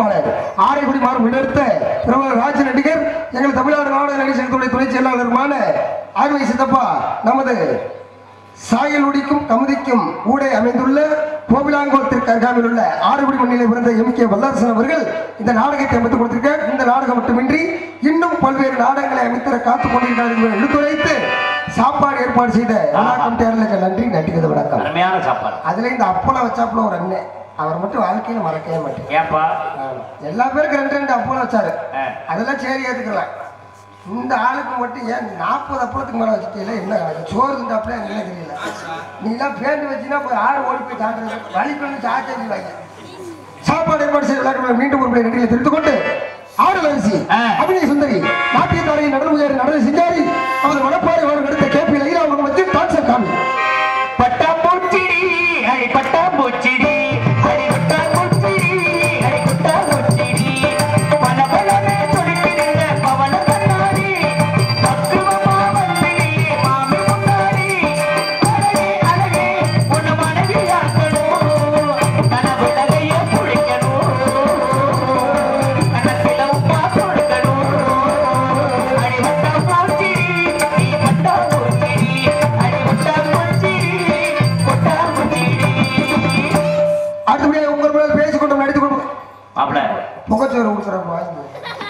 ஊடே அமைந்துள்ள கோவிலாங்கோத்திற்கு அருகாமையில் உள்ள ஆறுபடி மண்ணிலே பிறந்த எம் கே வல்லரசன் அவர்கள் இந்த நாடகத்தை அமைத்துக் கொடுத்திருக்க இந்த நாடகம் மட்டுமின்றி இன்னும் பல்வேறு நாடகங்களை அமைத்தர காத்துக் கொண்டிருக்கிறார் என்பதை எடுத்துரைத்து சாப்பாடு ஏற்பாடு செய்த வணக்கம் தேர்தலுக்கு நன்றி நன்றி வணக்கம்
அருமையான சாப்பாடு
அதுல இந்த அப்பளம் வச்சாப்புல ஒரு அண்ணன் அவர் மட்டும் வாழ்க்கையில மறக்கவே மாட்டேன்
ஏன்பா
எல்லா பேருக்கும் ரெண்டு ரெண்டு அப்பளம் வச்சாரு
ஆ.
அதெல்லாம் சரி ஏத்துக்கலாம் இந்த ஆளுக்கு மட்டும் ஏன் நாற்பது அப்பளத்துக்கு மேல வச்சுட்டீங்களா என்ன கணக்கு சோறு திண்டாப்புல எனக்கு என்ன தெரியல நீ எல்லாம் பேண்டு வச்சுன்னா போய் ஆடு ஓடி போய் தாண்டுறது வழி பண்ணி சாச்சரி வாங்க சாப்பாடு ஏற்பாடு செய்ய விளையாட்டு மீண்டும் ஒரு முறை நெட்டியில் தெரிந்து கொண்டு ஆடல் அரிசி
ஆ.
அபிநய சுந்தரி நாட்டியத்தாரையின் நடனமுதியாரி நடன செஞ்சாரி அவர் மனப்பாறை அவர் நடித்த கேபி லைலா அவங்க வச்சு டான்சர் காமி
பட்டாம்பூச்சிடி அடி பட்டாம்பூச்சிடி அடி பட்டாம்பூச்சிடி அடி பட்டாம்பூச்சிடி பல பலமே துடிக்கிற பவன கண்ணாடி பக்குவமா வந்தியே மாமி முன்னாடி அழகே அழகே உன்னை மனைவியாக்கணும் கனவுலகைய குளிக்கணும் கணக்கில உப்பா கொடுக்கணும் அடி பட்டாம்பூச்சிடி நீ பட்டாம்பூச்சிடி அடி பட்டாம்பூச்சிடி பட்டாம்பூச்சிடி
அடுத்தபடியாக உங்கள் மேல் பேசிக்கொண்டு நடித்து கொண்டு
மாப்பிள
முகச்சோறு கொடுக்குறப்ப வாங்கி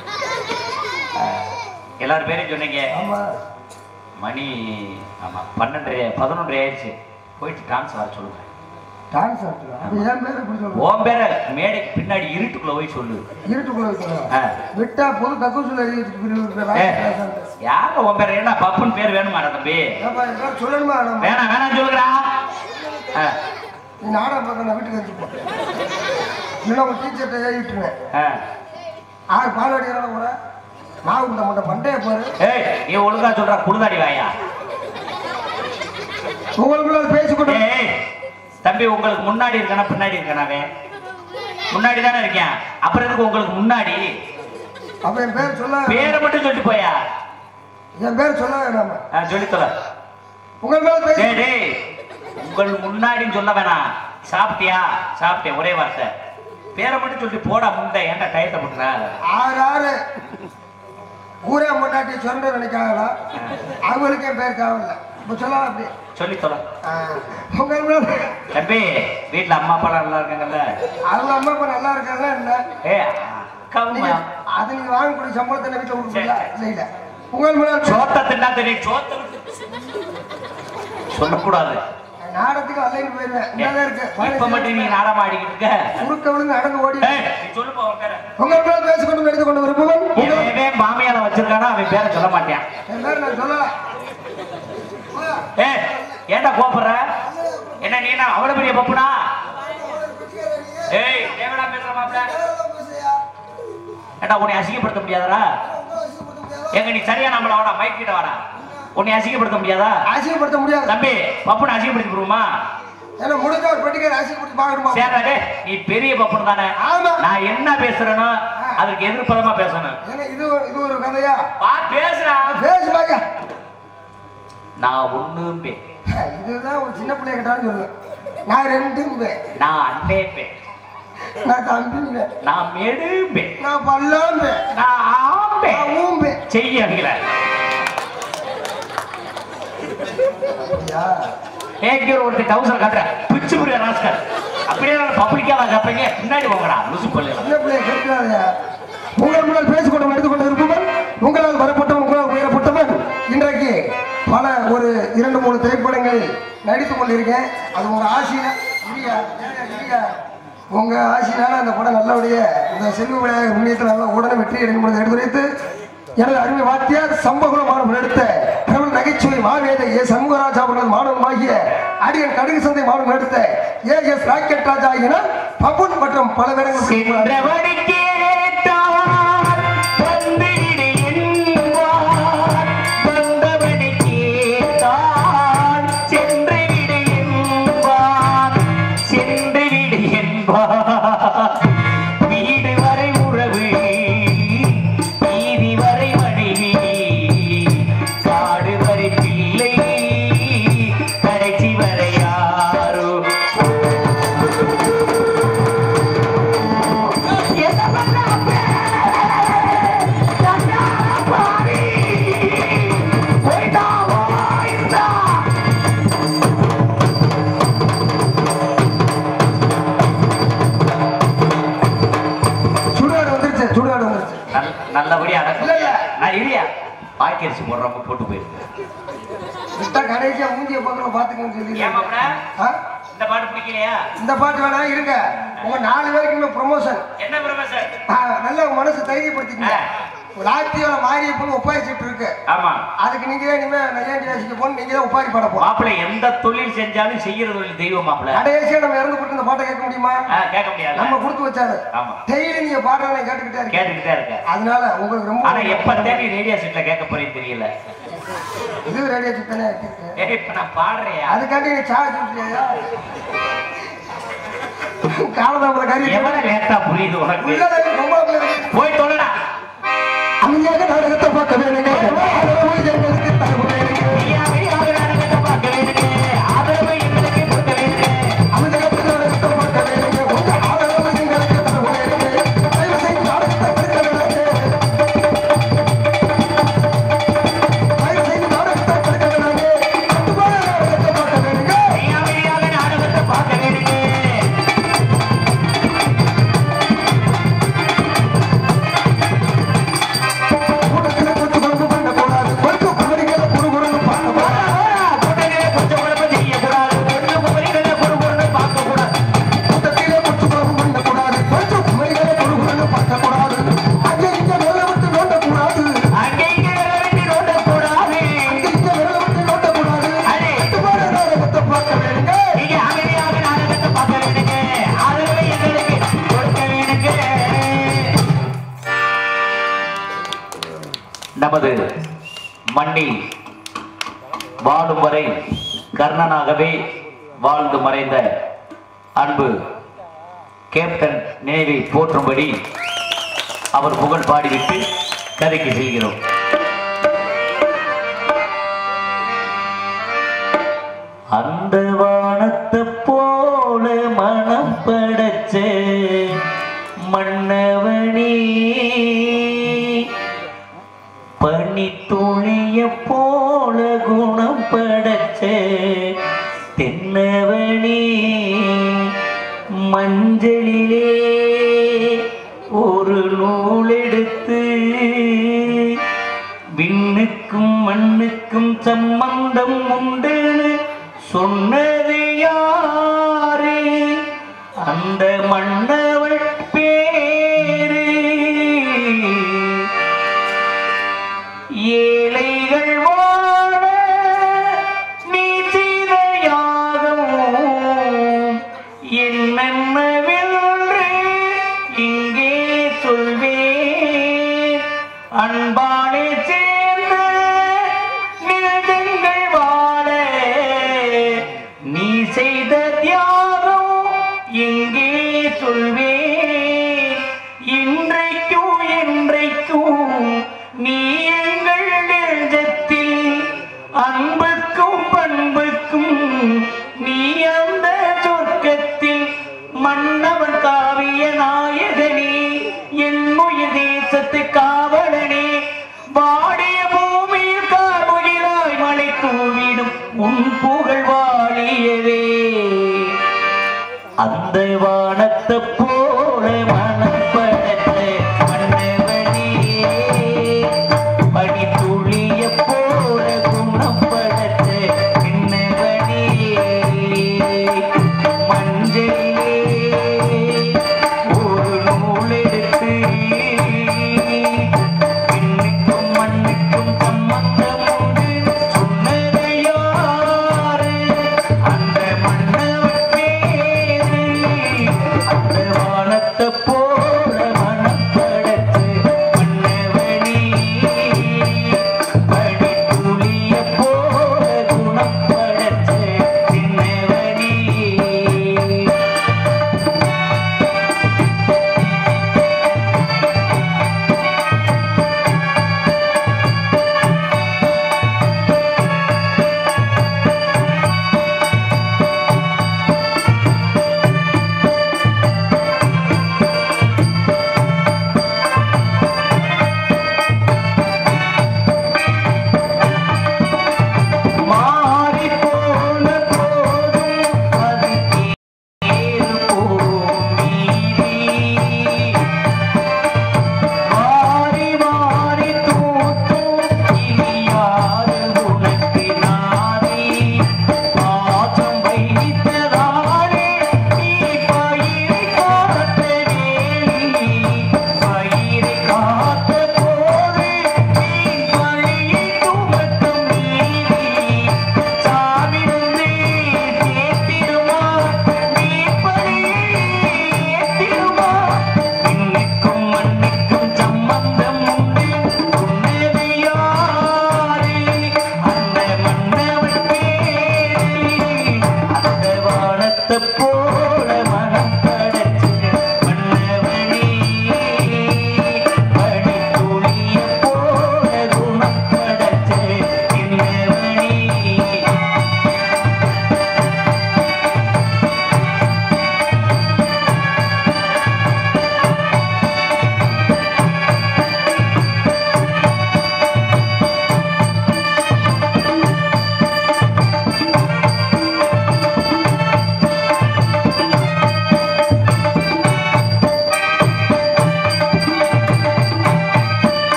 எல்லாரும் பேரையும் சொன்னீங்க
ஆமா
மணி ஆமா பன்னெண்டரை பதினொன்றரை ஆயிடுச்சு போயிட்டு டான்ஸ் வர சொல்லுங்க
டான்ஸ் ஆடுறா அது என் பேர் இப்படி சொல்லுவோம்
உன் பேரை மேடைக்கு பின்னாடி இருட்டுக்குள்ள போய் சொல்லு
இருட்டுக்குள்ள வைக்கணும்
ஆ.
விட்டா பொது கக்கூசுல எழுதி வச்சுட்டு பிரிவு
ஏ, யாரு உன் பேர் என்ன பப்புன்னு பேர் வேணுமாடா தம்பி
ஏப்பா இதெல்லாம் சொல்லணுமா நம்ம
வேணாம் வேணாம் சொல்லுறா
நீ நாடகம் பார்க்க நான் வீட்டுக்கு வச்சுப்போம் இல்லைன்னா உங்க டீச்சர்கிட்ட எழுதிட்டுருவேன் ஆறு பால்வாடி இறங்க போற மாவு உண்டை முட்டை பண்டைய பாரு
ஏய் நீ ஒழுங்கா சொல்ற குடுதாடி வாயா
உங்களுக்குள்ள பேசிக்கொண்டு
ஏய் தம்பி உங்களுக்கு முன்னாடி இருக்கானா பின்னாடி இருக்கானாவே முன்னாடி தானே இருக்கேன் அப்புறம் எதுக்கு உங்களுக்கு முன்னாடி
அப்ப என் பேர் சொல்ல
பேரை மட்டும் சொல்லிட்டு போயா
என் பேர் சொல்ல வேணாமா
ஆ, சொல்லித் தொலை
உங்கள் மேல பேசி
டேய் டேய் உங்கள் முன்னாடின்னு சொல்ல வேணாம் சாப்பிட்டியா சாப்பிட்டேன் ஒரே வார்த்தை பேரை மட்டும் சொல்லி போடா முண்டை ஏன்டா டயத்தை போட்டுற
ஆறு ஆறு ஊரே முன்னாடி சொன்ன நினைக்காங்களா அவங்களுக்கு என் பேர் தேவையில்ல இப்போ சொல்லலாம் அப்படி
சொல்லி தொலை
ஆ, உங்கள் மேல
தம்பி வீட்டுல அம்மா அப்பா நல்லா இருக்காங்கல்ல
அவங்க அம்மா அப்பா நல்லா இருக்காங்க என்ன
ஏ
நீங்க
அக்கா
அது நீங்க வாங்கக்கூடிய சம்பளத்தை வீட்டுல கொடுப்பீங்களா இல்ல இல்ல உங்கள் மேல
சோத்த தின்னா தெரியும் சோத்த விட்டு சொல்லக்கூடாது
நாடத்துக்கு அல்லைன்னு போயிருவேன் இங்கதான் இருக்கு
இப்ப மட்டும் நீ நாடகம் ஆடிக்கிட்டு இருக்க
குறுக்க விழுந்து நடந்து ஓடி
ஏய், நீ சொல்லுப்பா உன் பேரை
உங்கள் மேல பேசிக்கொண்டு எடுத்து கொண்டு வருபவன் உங்கள்
எவனே மாமியால வச்சிருக்கானோ அவன் பேரை சொல்ல மாட்டான்
என் பேர் நான் சொல்லல
ஏ ஏன்டா கோபப்படுற என்ன நீ என்ன அவ்வளவு பெரிய பப்புனா ஏய் தேவடா பேசுற மாப்பிள ஏண்டா உன்னை அசிங்கப்படுத்த முடியாதடா எங்க நீ சரியா நம்மள வாடா மைக் கிட்ட வாடா உன்னை அசிங்கப்படுத்த முடியாதா
ஆசைப்படுத்த முடியாது
தம்பி பப்புனை அசிங்கப்படுத்தி விடுவோமா
ஏன்னா முடிஞ்ச ஒரு பெட்டிக்கார ஆசைப்படுத்தி பார்க்கணுமா
சேரா டேய், நீ பெரிய பப்புனு தானே
ஆமா.
நான் என்ன பேசுறேனோ அதுக்கு எதிர்ப்பதமா பேசணும்
ஏன்னா இது ஒரு- இது ஒரு கதையா
பா பேசுறா
பேசு பாக்க
நான் ஒண்ணும் பே
இதுதான் ஒரு சின்ன பிள்ளைய கேட்டாலும் சொல்லு நான் ரெண்டும் பே
நான் அண்ணே பே
நான் தம்பி பே
நான் மெடும் பே
நான் பல்லாம் பே
நான் ஆம்பே
நான் ஊம்பே
செய்ய அடிக்கல
அப்படியா
ஏகே ஒருத்தர் டவுசர் கட்டுற பிச்சு புரிய ராஸ்கர் அப்படியே பப்ளிக்கா கப்பீங்க பின்னாடி போங்கடா லுசு பல்லு
சின்ன பிள்ளைய கேட்கிறாதயா உங்கள் முன்னால் பேசிக்கொண்டு எடுத்துக்கொண்டு இருப்பவன் உங்களால் வரப்பட்டவன் உங்களால் உயரப்பட்டவன் இன்றைக்கு பல ஒரு இரண்டு மூணு திரைப்படங்களில் நடித்துக் கொண்டிருக்கேன் அது உங்க ஆசையா இல்லையா ஏங்க, இல்லையா உங்க ஆசையினால அந்த படம் நல்லபடியா இந்த செல்வ விநாயகர் முன்னியத்தில் நல்லா உடனே வெற்றி எடுக்கும் எடுத்துரைத்து எனது அருமை வாத்தியார் சம்பகுல மாணவன் எடுத்த பிரபல நகைச்சுவை மாவேத ஏ சண்முகராஜா அவர்களது மாணவனாகிய அடியன் கடுகு சந்தை மாணவன் எடுத்த ஏ எஸ் ராக்கெட் ராஜா என பபுன் மற்றும் பல வேடங்கள்
சென்றபடி கேட்டார் வந்துவிடு என்பார் வந்தபடி கேட்டார் சென்று விடு என்பார் சென்று விடு என்பார் வீடு வரை உறவு வீதி வரை மனைவி காடு வரை பிள்ளை கடைசி வரை யாரோ என்ன நல்ல- நல்லபடியா
இல்ல,
அடக்கம்
இல்ல.
நான் இல்லையா பாக்கரிசி போடுறப்ப போட்டு போயிருக்கு
விட்டா கடைசியா மூஞ்சிய பக்கம் பாத்துக்கன்னு சொல்லி
ஏன் மாப்பிள
ஆ?
இந்த பாட்டு பிடிக்கலையா
இந்த பாட்டு வேணா இருங்க உங்க நாலு பேருக்குமே ப்ரொமோஷன்
என்ன ப்ரொஃபசர்
நல்ல உங்க மனசு தைரியப்படுத்திக்கங்க ஒரு ஆக்டியோட மாரியப்பன் ஒப்பாரி சீட்டு இருக்கு
ஆமா
அதுக்கு நீங்க தான் இனிமே நையாண்டி வாசிக்க போகணும் நீங்க தான் ஒப்பாரி பாட போறோம்
மாப்பிள எந்த தொழில் செஞ்சாலும் செய்யற தொழில் தெய்வம் மாப்பிள
கடைசியா நம்ம இறந்து போட்டு இந்த பாட்டை கேட்க முடியுமா
ஆ, கேட்க முடியாது
நம்ம கொடுத்து வச்சாரு
ஆமா.
டெய்லி நீங்க பாடுறத கேட்டுக்கிட்டே இருக்கேன்
கேட்டுக்கிட்டே இருக்க
அதனால உங்களுக்கு ரொம்ப
ஆனா எப்ப தேடி ரேடியோ செட்ல கேட்க போறேன்னு தெரியல
இது ரேடியோ சுத்தனே இருக்கு
ஏய், இப்ப நான் பாடுறேன்
அதுக்காண்டி நீ சார்ஜ் விட்டுறியா காலதாமத காரியம்
எவ்வளவு லேட்டா புரியுது உனக்கு
உள்ளதை ரொம்ப பிள்ளை
போய் சொல்லடா
அமைதியாக நாடகத்தை பார்க்க வேணுங்க போய் எங்களுக்கு தரவு வேணுங்க
ஐயா, வெளியாக நாடகத்தை பார்க்க வேணுங்க. ஆதரவு எங்களுக்கு கொடுக்க வேணுங்க.
அமைதியாக நாடகத்தை பார்க்க வேணுங்க உங்க ஆதரவு எங்களுக்கு தரவு வேணுங்க தயவு செய்து நாடகத்தை பார்க்க வேணுங்க தயவு செய்து நாடகத்தை பார்க்க வேணுங்க கட்டுமான நாடகத்தை பார்க்க வேணுங்க
ஐயா, வெளியாக நாடகத்தை பார்க்க வேணுங்க.
கூட்டத்தில் கொண்டு கொண்டு பண்ணக்கூடாது கொஞ்சம் குமரிகளை குறுகுறுன்னு பார்க்க
கூட்டத்திலே கொஞ்சம் குழப்பம் செய்யக்கூடாது. கொஞ்சம் குமரிகளை குறுகுறுன்னு பார்க்கக்கூடாது.
கூட்டத்திலே கொண்டு கொண்டு பண்ணக்கூடாது கொஞ்சம் குமரிகளை குறுகுறுன்னு பார்க்கக்கூடாது அங்கே இங்கே வெள்ள விட்டு நோண்டக்கூடாது
அங்கே இங்கே விரலிட்டு நோண்டக்கூடாது.
அங்கே இங்கே வெள்ள விட்டு நோண்டக்கூடாது
அடே.
கட்டுமான நாடகத்தை பார்க்க வேணுங்க
நீங்க அமைதியாக நாடகத்தை பார்க்க வேணுங்க. ஆதரவை எங்களுக்கு கொடுக்க வேணுங்க. நமது மண்ணில் வாழும் வரை கர்ணனாகவே வாழ்ந்து மறைந்த அன்பு கேப்டன் நினைவை போற்றும்படி அவர் புகழ் பாடிவிட்டு கதைக்கு செல்கிறோம் அந்த வானத்தை போல மனம் படைச்ச மன்னவனே பனி துளிய போல குணம் படைச்ச தென்னவனே மஞ்சளிலே ஒரு நூலெடுத்து விண்ணுக்கும் மண்ணுக்கும் சம்பந்தம் உண்டுன்னு சொன்னது யாரு அந்த மன்னவள் பேரு ஏழைகள் வாழ நீ செய்த யாகம் என்னென்னவென்று இங்கே சொல்வேன் அன்பானே சேர்ந்த நிலங்கள் வாழ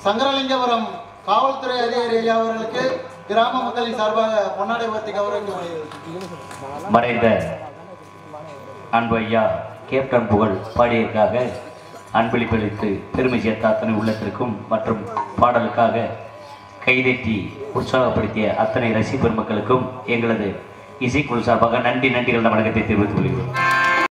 சங்கரலிங்கபுரம் காவல்துறை அதிகாரி ஐயா அவர்களுக்கு கிராம மக்களின் சார்பாக பொன்னாடை உயர்த்தி கௌரவிக்கப்படுகிறது
மறைந்த அன்பு ஐயா கேப்டன் புகழ் பாடியதற்காக அன்பளிப்பளித்து பெருமை சேர்த்த அத்தனை உள்ளத்திற்கும் மற்றும் பாடலுக்காக கைதட்டி உற்சாகப்படுத்திய அத்தனை ரசி பெருமக்களுக்கும் எங்களது இசைக்குழு சார்பாக நன்றி நன்றிகள் வணக்கத்தை தெரிவித்துக் கொள்கிறோம்